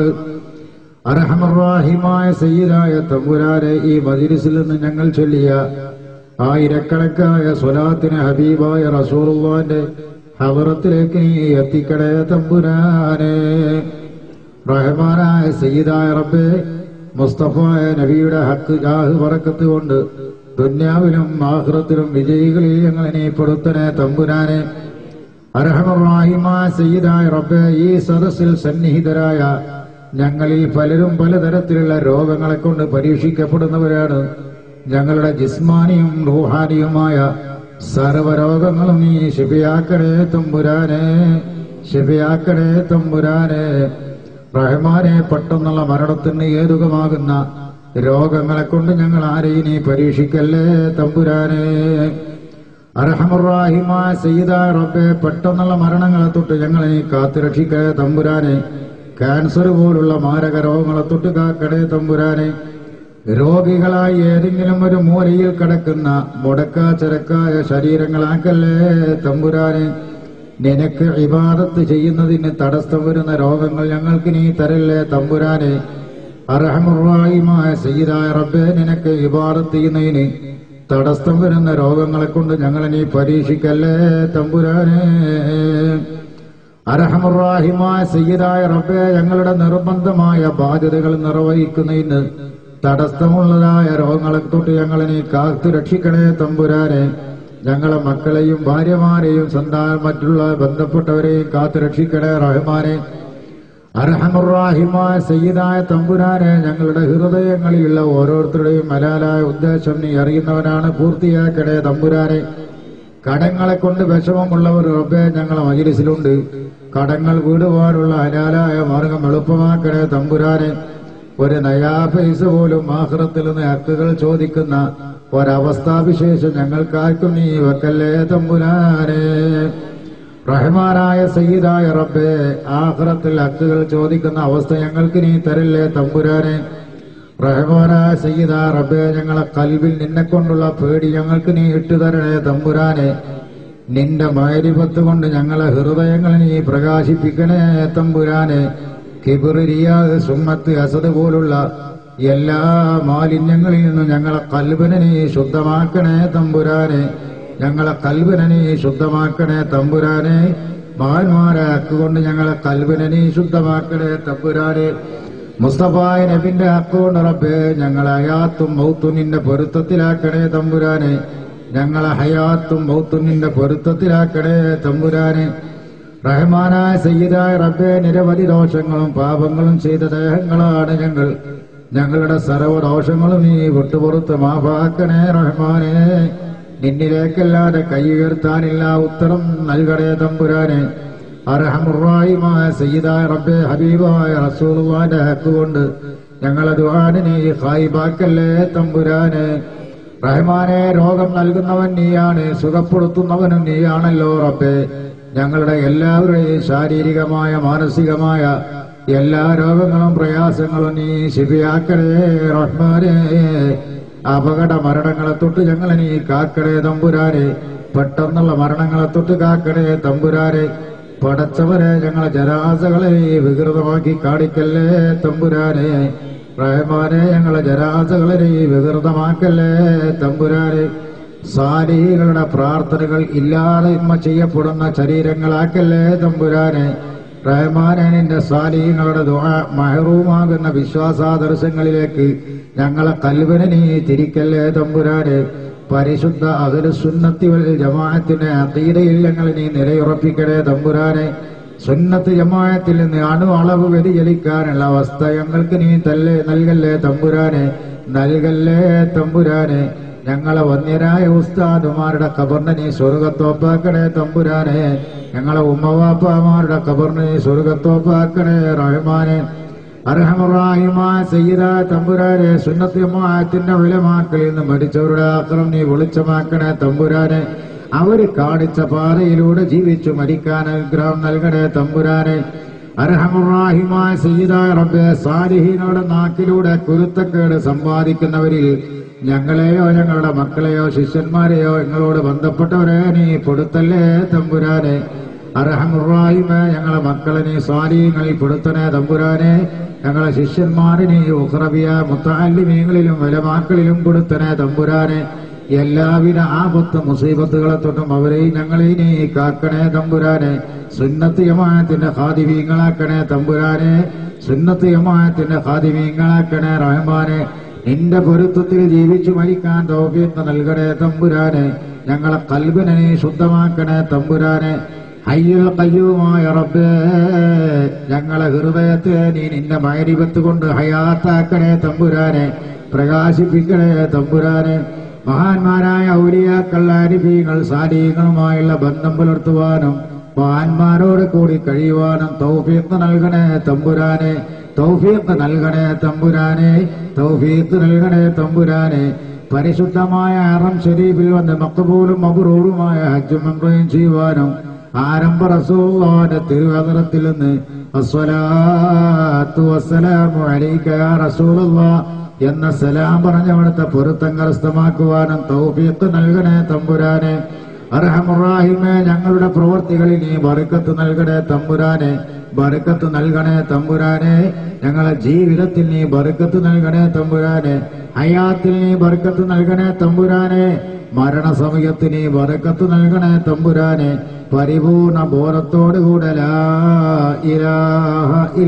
അർഹമറാഹിമായ സയ്യിദായ തമ്പുരാനെ ഈ മജിലിസിൽ നിന്ന് ഞങ്ങൾ ചൊല്ലിയ ആയിരക്കണക്കായ സ്വലാത്തിന് ഹബീബായ റസൂറുള്ളാന്റെ ഹവറത്തിലേക്ക് നീ എത്തിക്കടേ തമ്പുരാനെ റഹ്മാനായ സയ്യിദായ റബ്ബെ മുസ്തഫായ നബിയുടെ ഹക്ക് ജാഹ് പറക്കത്ത് കൊണ്ട് ദുന്യാവിലും ആഹ്റത്തിലും വിജയികളിൽ ഞങ്ങളെ നീ പെടുത്തനെ തമ്പുരാനെ അർഹമറാഹിമായ സയ്യിദായ റബ്ബെ ഈ സദസ്സിൽ സന്നിഹിതരായ ഞങ്ങളിൽ പലരും പലതരത്തിലുള്ള രോഗങ്ങളെ കൊണ്ട് പരീക്ഷിക്കപ്പെടുന്നവരാണ് ഞങ്ങളുടെ ജിസ്മാനിയും റൂഹാനിയുമായ സർവരോഗങ്ങളും നീ ശിഫിയാക്കണേ തമ്പുരാനെ ശിഫിയാക്കണേ തമ്പുരാനെ റഹ്മാനെ പെട്ടെന്നുള്ള മരണത്തിന് ഏതുകമാകുന്ന രോഗങ്ങളെ കൊണ്ട് ഞങ്ങൾ ആരെയും നീ പരീക്ഷിക്കല്ലേ തമ്പുരാനെ അർഹമുറാഹിമായ സയ്യിദ റബ്ബെ പെട്ടെന്നുള്ള മരണങ്ങളെ തൊട്ട് ഞങ്ങളെ നീ കാത്തുരക്ഷിക്കേ തമ്പുരാനെ ക്യാൻസർ പോലുള്ള മാരക രോഗങ്ങളെ തൊട്ട് കാക്കടേ തമ്പുരാനെ രോഗികളായി ഏതെങ്കിലും ഒരു മൂലയിൽ കിടക്കുന്ന മുടക്കാ ചരക്കായ ശരീരങ്ങളാക്കല്ലേ തമ്പുരാനെ നിനക്ക് ഇബാദത്ത് ചെയ്യുന്നതിന് തടസ്സം വരുന്ന രോഗങ്ങൾ ഞങ്ങൾക്ക് നീ തരല്ലേ തമ്പുരാനെ അർഹമുറാഹിമായ സയ്യിദായ റബ്ബെ നിനക്ക് ഇബാദത്ത് ചെയ്യുന്നതിന് തടസ്സം വരുന്ന രോഗങ്ങളെ കൊണ്ട് ഞങ്ങളെ നീ പരീക്ഷിക്കല്ലേ തമ്പുരാനെ അർഹമുറാഹിമായ സയ്യിദായ റബ്ബെ ഞങ്ങളുടെ നിർബന്ധമായ ബാധ്യതകൾ നിർവഹിക്കുന്നതിന് തടസ്സമുള്ളതായ രോഗങ്ങളെ തൊട്ട് ഞങ്ങളെ നീ കാത്തു രക്ഷിക്കണേ തമ്പുരാനെ ഞങ്ങളെ മക്കളെയും ഭാര്യമാരെയും സന്താനം മറ്റുള്ള ബന്ധപ്പെട്ടവരെയും കാത്തു രക്ഷിക്കണേ റഹ്മാനെ അർഹമുറാഹിമായ സയ്യിദായ തമ്പുരാനെ ഞങ്ങളുടെ ഹൃദയങ്ങളിലുള്ള ഓരോരുത്തരുടെയും മലാലായ ഉദ്ദേശം നീ അറിയുന്നവനാണ് പൂർത്തിയാക്കണേ തമ്പുരാനെ കടങ്ങളെ കൊണ്ട് വിഷമമുള്ളവർ റബ്ബെ ഞങ്ങളെ മജിലിസിലുണ്ട് കടങ്ങൾ വീടുവാനുള്ള ഹലാലായ മാർഗം എളുപ്പമാക്കണേ തമ്പുരാനെ ഒരു നയാ പൈസ പോലും ആഹ്റത്തിൽ നിന്ന് ഹക്കുകൾ ചോദിക്കുന്ന ഒരവസ്ഥാവിശേഷം ഞങ്ങൾക്കാർക്കും നീ വെക്കല്ലേ തമ്പുരാനെ റഹ്മാനായ സയ്യിദായ റബ്ബേ ആഖിറത്തിൽ ഹക്കുകൾ ചോദിക്കുന്ന അവസ്ഥ ഞങ്ങൾക്ക് നീ തരില്ലേ തമ്പുരാനെ റഹ്മാനായ സയ്യിദാ റബ്ബേ ഞങ്ങളെ കൽവിൽ നിന്നെ കൊണ്ടുള്ള പേടി ഞങ്ങൾക്ക് നീ ഇട്ടുതരണേ തമ്പുരാനെ നിന്റെ മൈരിപത്ത് കൊണ്ട് ഞങ്ങളെ ഹൃദയങ്ങൾ നീ പ്രകാശിപ്പിക്കണേ തമ്പുരാനെ കിബിറിയ സുമ്മത്ത് അസദ് പോലുള്ള എല്ലാ മാലിന്യങ്ങളിൽ നിന്നും ഞങ്ങളെ കൽബിനെ നീ ശുദ്ധമാക്കണേ തമ്പുരാനെ ഞങ്ങളെ കൽബിനെ നീ ശുദ്ധമാക്കണേ തമ്പുരാനെ മഹാന്മാരെ ഹക്കുകൊണ്ട് ഞങ്ങളെ കൽബിനെ നീ ശുദ്ധമാക്കണേ തമ്പുരാനെ മുസ്തഫായ നബിന്റെ ഹക്കുകൊണ്ട് റബ്ബേ ഞങ്ങളെ ഹയാത്തും മൗത്തും നിന്റെ പൊരുത്തത്തിലാക്കണേ തമ്പുരാനെ ഞങ്ങളെ ഹയാത്തും മൗത്തും നിന്റെ പൊരുത്തത്തിലാക്കണേ തമ്പുരാനെ റഹ്മാനായ സയ്യിദായ റബ്ബേ നിരവധി ദോഷങ്ങളും പാപങ്ങളും ചെയ്ത ദേഹങ്ങളാണ് ഞങ്ങൾ ഞങ്ങളുടെ സർവ്വദോഷങ്ങളും നീ വിട്ടുപുറത്ത് മാഫാക്കണേ റഹ്മാനെ നിന്നിലേക്കല്ലാതെ കൈ ഉയർത്താനില്ല ഉത്തരം നൽകണേ തമ്പുരാനെ അർഹമുറായിമായ സയ്യിദായ റബ്ബേ ഹബീബായ റസൂലുള്ളാന്റെ ഹക്കുകൊണ്ട് ഞങ്ങളെ ദുആനെ നീ ഖായിബാക്കല്ലേ തമ്പുരാനെ റഹ്മാനെ രോഗം നൽകുന്നവൻ നീയാണ് സുഖപ്പെടുത്തുന്നവനും നീയാണല്ലോ റബ്ബേ ഞങ്ങളുടെ എല്ലാവരുടെയും ശാരീരികമായ മാനസികമായ എല്ലാ രോഗങ്ങളും പ്രയാസങ്ങളും നീ ശിപിയാക്കണേ റഹ്മാനെ അപകട മരണങ്ങളെ തൊട്ട് ഞങ്ങളെ നീ കാക്കണേ തമ്പുരാനെ പെട്ടെന്നുള്ള മരണങ്ങളെ തൊട്ട് കാക്കണേ തമ്പുരാനെ പടച്ചവരെ ഞങ്ങളെ ജരാസകളെ നീ വികൃതമാക്കി കാണിക്കല്ലേ തമ്പുരാനെ റഹ്മാനെ ഞങ്ങളെ ജരാസകളെ നീ വികൃതമാക്കല്ലേ തമ്പുരാനെ സാലികളുടെ പ്രാർത്ഥനകൾ ഇല്ലാതെ ഇമ്മ ചെയ്യപ്പെടുന്ന ശരീരങ്ങളാക്കല്ലേ തമ്പുരാനെ റഹ്മാനെ നിന്റെ സാലിഹങ്ങളുടെ ദുആ മഹറൂമാകുന്ന വിശ്വാസാദർശങ്ങളിലേക്ക് ഞങ്ങളെ കൽവനെ നീ തിരിക്കല്ലേ തമ്പുരാനെ പരിശുദ്ധ അതൊരു സുന്നത്തി വൽ ജമാഅത്തിന്റെ അക്കീതയിൽ ഞങ്ങൾ നീ നിലയുറപ്പിക്കണേ തമ്പുരാനെ സുന്നത്ത് ജമാഅത്തിൽ നിന്ന് അണു അളവ് വ്യതിചലിക്കാനുള്ള അവസ്ഥ ഞങ്ങൾക്ക് നീ തല്ലേ നൽകല്ലേ തമ്പുരാനെ നൽകല്ലേ തമ്പുരാനെ ഞങ്ങളെ വന്യരായ ഉസ്താദുമാരുടെ കബറിനെ നീ സ്വർഗത്തോപ്പാക്കണേ തമ്പുരാനെ ഞങ്ങളെ ഉമ്മവാപ്പമാരുടെ കബറിനെ നീ സ്വർഗത്തോപ്പാക്കണേ റഹ്മാനെ അർഹമുറാഹിമായ സയ്യിദ തമ്പുരാനെ സുന്നത്യമായത്തിന്റെ വിലമാക്കളിൽ നിന്ന് മരിച്ചവരുടെ ആക്രം നീ വെളിച്ചമാക്കണേ തമ്പുരാനെ അവര് കാണിച്ച പാതയിലൂടെ ജീവിച്ചു മരിക്കാൻ അനുഗ്രഹം നൽകണേ തമ്പുരാനെ അർഹമുറാഹിമായ സയ്യിദ റബ്ബെ സാലിഹീനോടെ നാക്കിലൂടെ കുരുത്തക്കേട് സമ്പാദിക്കുന്നവരിൽ ഞങ്ങളെയോ ഞങ്ങളുടെ മക്കളെയോ ശിഷ്യന്മാരെയോ ഞങ്ങളോട് ബന്ധപ്പെട്ടവരെ നീ കൊടുത്തല്ലേ തമ്പുരാനെ അർഹമുറാഹിമ ഞങ്ങളെ മക്കളെ നീ സ്വാധീനങ്ങളിൽ പെടുത്തണേ തമ്പുരാനെ ഞങ്ങളെ ശിഷ്യന്മാരെ നീ ഉഹ്റബിയ മുത്താലിമീങ്ങളിലും വലമാക്കളിലും കൊടുത്തണേ തമ്പുരാനെ എല്ലാവിധ ആപത്ത് മുസീബത്തുകളെ തൊട്ടും അവരെയും ഞങ്ങളെയും നീ കാക്കണേ തമ്പുരാനെ സുന്നത്ത് യമായത്തിന്റെ ഹാദിവീങ്ങളാക്കണേ തമ്പുരാനെ സുന്നത്ത് യമായത്തിന്റെ ഹാദിവീങ്ങളാക്കണേ റഹ്മാനെ നിന്റെ പൊരുത്തത്തിൽ ജീവിച്ചു മരിക്കാൻ തോഫീത്ത് നൽകണേ തമ്പുരാനെ ഞങ്ങളെ കൽബിനെ നീ ശുദ്ധമാക്കണേ തമ്പുരാനെ ഹയ്യുൽ കയ്യുമായ റബ്ബേ ഞങ്ങളെ ഹൃദയത്തെ നീ നിന്റെ മൈരിപത്ത് കൊണ്ട് ഹയാത്താക്കണേ തമ്പുരാനെ പ്രകാശിപ്പിക്കണേ തമ്പുരാനെ മഹാന്മാരായ ഔലിയാക്കൾ അരിഫീങ്ങൾ സാരീങ്ങളുമായുള്ള ബന്ധം പുലർത്തുവാനും മഹാന്മാരോട് കൂടി കഴിയുവാനും തൗഫീഖ് നൽകണേ തമ്പുരാനെ തൗഫീഖ് നൽകണേ തമ്പുരാനെ തൗഫീഖ് നൽകണേ തമ്പുരാനെ പരിശുദ്ധമായ അറം ഷരീഫിൽ വന്ന് മക്കബൂലും മബറൂറുമായ ഹജ്ജും ഉംറയും ചെയ്യുവാനും ആരംഭ റസൂലുള്ളാഹിന്റെ തിരുവതരത്തിൽ നിന്ന് അസ്സലാത്തു വസ്സലാമു അലൈക യാ റസൂലുള്ളാഹ് എന്ന സലാം പറഞ്ഞവിടുത്തെ പൊരുത്തം കരസ്ഥമാക്കുവാനും തൗഫീഖ് നൽകണേ തമ്പുരാനെ അർഹമുറാഹിമേ ഞങ്ങളുടെ പ്രവൃത്തികളിൽ നീ ബറുക്കത്ത് നൽകണേ തമ്പുരാനെ ബറുക്കത്ത് നൽകണേ തമ്പുരാനെ ഞങ്ങളെ ജീവിതത്തിൽ നീ ബറുക്കത്ത് നൽകണേ തമ്പുരാനെ ഹയാത്തിൽ നീ ബറുക്കത്ത് നൽകണേ തമ്പുരാനെ മരണസമയത്ത് നീ ബറുക്കത്ത് നൽകണേ തമ്പുരാനെ പരിപൂർണ ബോധത്തോടുകൂടെ ലാ ഇലാഹ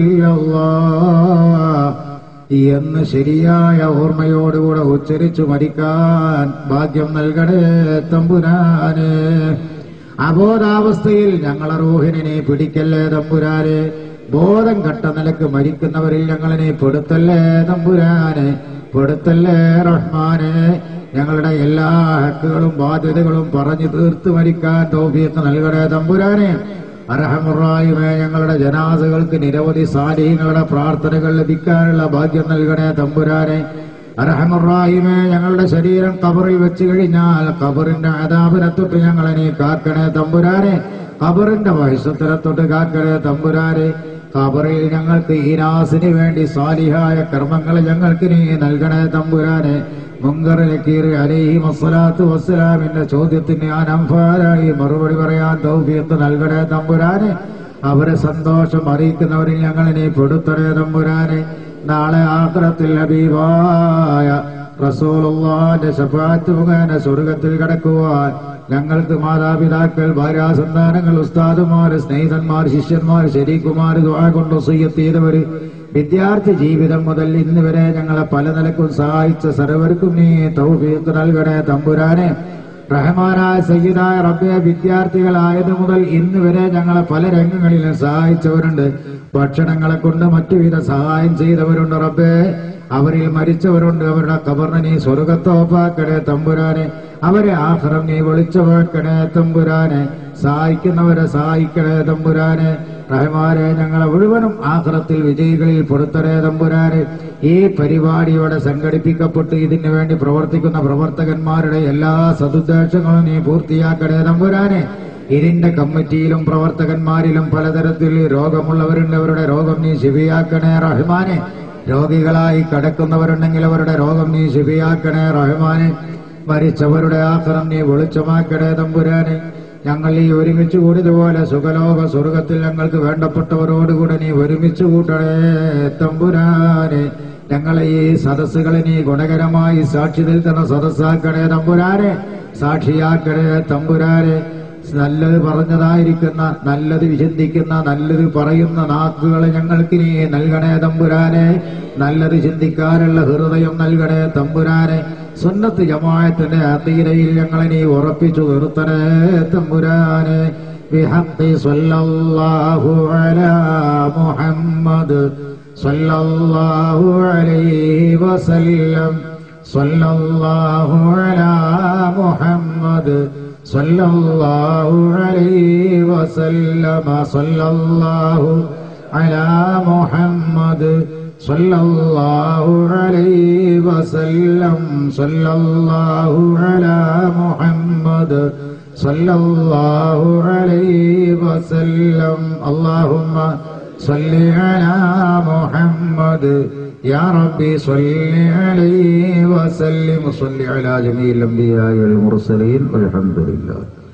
ഇല്ലല്ലാഹ് എന്ന് ശരിയായ ഓർമ്മയോടുകൂടെ ഉച്ചരിച്ചു മരിക്കാൻ ഭാഗ്യം നൽകണേ തമ്പുരാനെ അബോധാവസ്ഥയിൽ ഞങ്ങളെ റൂഹിനെ നീ പിടിക്കല്ലേ തമ്പുരാനെ ബോധം കെട്ട നിലക്ക് മരിക്കുന്നവരിൽ ഞങ്ങളെ നീ പെടുത്തല്ലേ തമ്പുരാനെ പെടുത്തല്ലേ റഹ്മാനെ ഞങ്ങളുടെ എല്ലാ ഹക്കുകളും ബാധ്യതകളും പറഞ്ഞു തീർത്ത് മരിക്കാൻ തോഫീക്ക് നൽകണേ തമ്പുരാനെ അർഹമുറായുമേ ഞങ്ങളുടെ ജനാസകൾക്ക് നിരവധി സാലിഹ്യങ്ങളുടെ പ്രാർത്ഥനകൾ ലഭിക്കാനുള്ള ഭാഗ്യം നൽകണേ തമ്പുരാനെ അർഹമുറാഹിമേ ഞങ്ങളുടെ ശരീരം കബറിൽ വെച്ച് കഴിഞ്ഞാൽ കബറിന്റെ അതാപനെ തൊട്ട് ഞങ്ങളെ നീ കാക്കണേ തമ്പുരാനെ കബറിന്റെ വയസ്സത്തിനെ തൊട്ട് കാക്കണേ തമ്പുരാനെ കബറിൽ ഞങ്ങൾക്ക് ഈനാസിന് വേണ്ടി സാലിഹായ കർമ്മങ്ങൾ ഞങ്ങൾക്ക് നീ നൽകണേ തമ്പുരാനെ മുങ്കർ നക്കീർ അലൈഹി വസ്സലാത്തു വസ്സലാമിന്റെ ചോദ്യത്തിന് ഞാൻ അംഫാരായി മറുപടി പറയാൻ തൗഫീഖ് നൽകണേ തമ്പുരാനെ അവരെ സന്തോഷം അറിയിക്കുന്നവരിൽ ഞങ്ങൾ നീ പെടുത്തണേ തമ്പുരാനെ നാളെ ആക്രത്തിൽ ഹബീബായ റസൂലുള്ളാന്റെ ശഫാത്ത് മുഖേന സ്വർഗത്തിൽ കടക്കുവാൻ ഞങ്ങൾക്ക് മാതാപിതാക്കൾ ഭാര്യാസന്താനങ്ങൾ ഉസ്താദുമാര് സ്നേഹിതന്മാർ ശിഷ്യന്മാർ ശരീകുമാർ ദുആ കൊണ്ട് സുയ്യത്ത് ചെയ്തവര് വിദ്യാർത്ഥി ജീവിതം മുതൽ ഇന്ന് വരെ ഞങ്ങളെ പല നിലക്കും സഹായിച്ച സർവർക്കും നീ തൗഫീഖ് നൽകണേ തമ്പുരാനെ റഹ്മാനായ സയ്യിദായ റബ്ബെ വിദ്യാർത്ഥികളായത് മുതൽ ഇന്ന് വരെ ഞങ്ങളെ പല രംഗങ്ങളിലും സഹായിച്ചവരുണ്ട് ഭക്ഷണങ്ങളെ കൊണ്ട് മറ്റുവിധ സഹായം ചെയ്തവരുണ്ട് റബ്ബേ അവരിൽ മരിച്ചവരുണ്ട് അവരുടെ കബറിനെ നീ സ്വർഗത്തോപ്പാക്കണേ തമ്പുരാനെ അവരെ ആഹ്റം നീ വിളിച്ചവാക്കണേ തമ്പുരാനെ സഹായിക്കുന്നവരെ സഹായിക്കണേ തമ്പുരാനെ റഹ്മാനെ ഞങ്ങളെ മുഴുവനും ആഹ്റത്തിൽ വിജയികളിൽ പൊടുത്തരേ തമ്പുരാനെ ഈ പരിപാടി ഇവിടെ സംഘടിപ്പിക്കപ്പെട്ട് ഇതിനു വേണ്ടി പ്രവർത്തിക്കുന്ന പ്രവർത്തകന്മാരുടെ എല്ലാ സതുദ്ദേശങ്ങളും നീ പൂർത്തിയാക്കണേ തമ്പുരാനെ ഇതിന്റെ കമ്മിറ്റിയിലും പ്രവർത്തകന്മാരിലും പലതരത്തിൽ രോഗമുള്ളവരുണ്ട് അവരുടെ രോഗം നീ ശിവിയാക്കണേ റഹ്മാനെ രോഗികളായി കിടക്കുന്നവരുണ്ടെങ്കിൽ അവരുടെ രോഗം നീ ശിവിയാക്കണേ റഹ്മാനെ മരിച്ചവരുടെ ആക്രം നീ വെളിച്ചമാക്കണേ തമ്പുരാനെ ഞങ്ങൾ ഈ ഒരുമിച്ച് കൂടിയതുപോലെ സുഖലോക സ്വർഗത്തിൽ ഞങ്ങൾക്ക് വേണ്ടപ്പെട്ടവരോടുകൂടെ നീ ഒരുമിച്ച് കൂട്ടണേ തമ്പുരാനെ ഞങ്ങളെ ഈ സദസ്സുകളെ നീ ഗുണകരമായി സാക്ഷി നിൽക്കുന്ന സദസ്സാക്കണേ തമ്പുരാനെ സാക്ഷിയാക്കണേ തമ്പുരാനെ നല്ലത് പറഞ്ഞതായിരിക്കുന്ന നല്ലത് ചിന്തിക്കുന്ന നല്ലത് പറയുന്ന നാക്കുകളെ ഞങ്ങൾക്ക് നീ നൽകണേ തമ്പുരാനെ നല്ലത് ചിന്തിക്കാനുള്ള ഹൃദയം നൽകണേ തമ്പുരാനെ സുന്നത്ത് ജമായത്തിന്റെ അതീരയിൽ ഞങ്ങളെ നീ ഉറപ്പിച്ചു നിർത്തണേ തമ്പുരാനെ بحق صلى الله على محمد صلى الله عليه وسلم صلى الله على محمد صلى الله عليه وسلم صلى الله على محمد صلى الله عليه وسلم صلى الله على محمد صلى الله عليه وسلم اللهم صل على محمد يا ربي صل عليه وسلم صل على جميع الأنبياء والمرسلين والحمد لله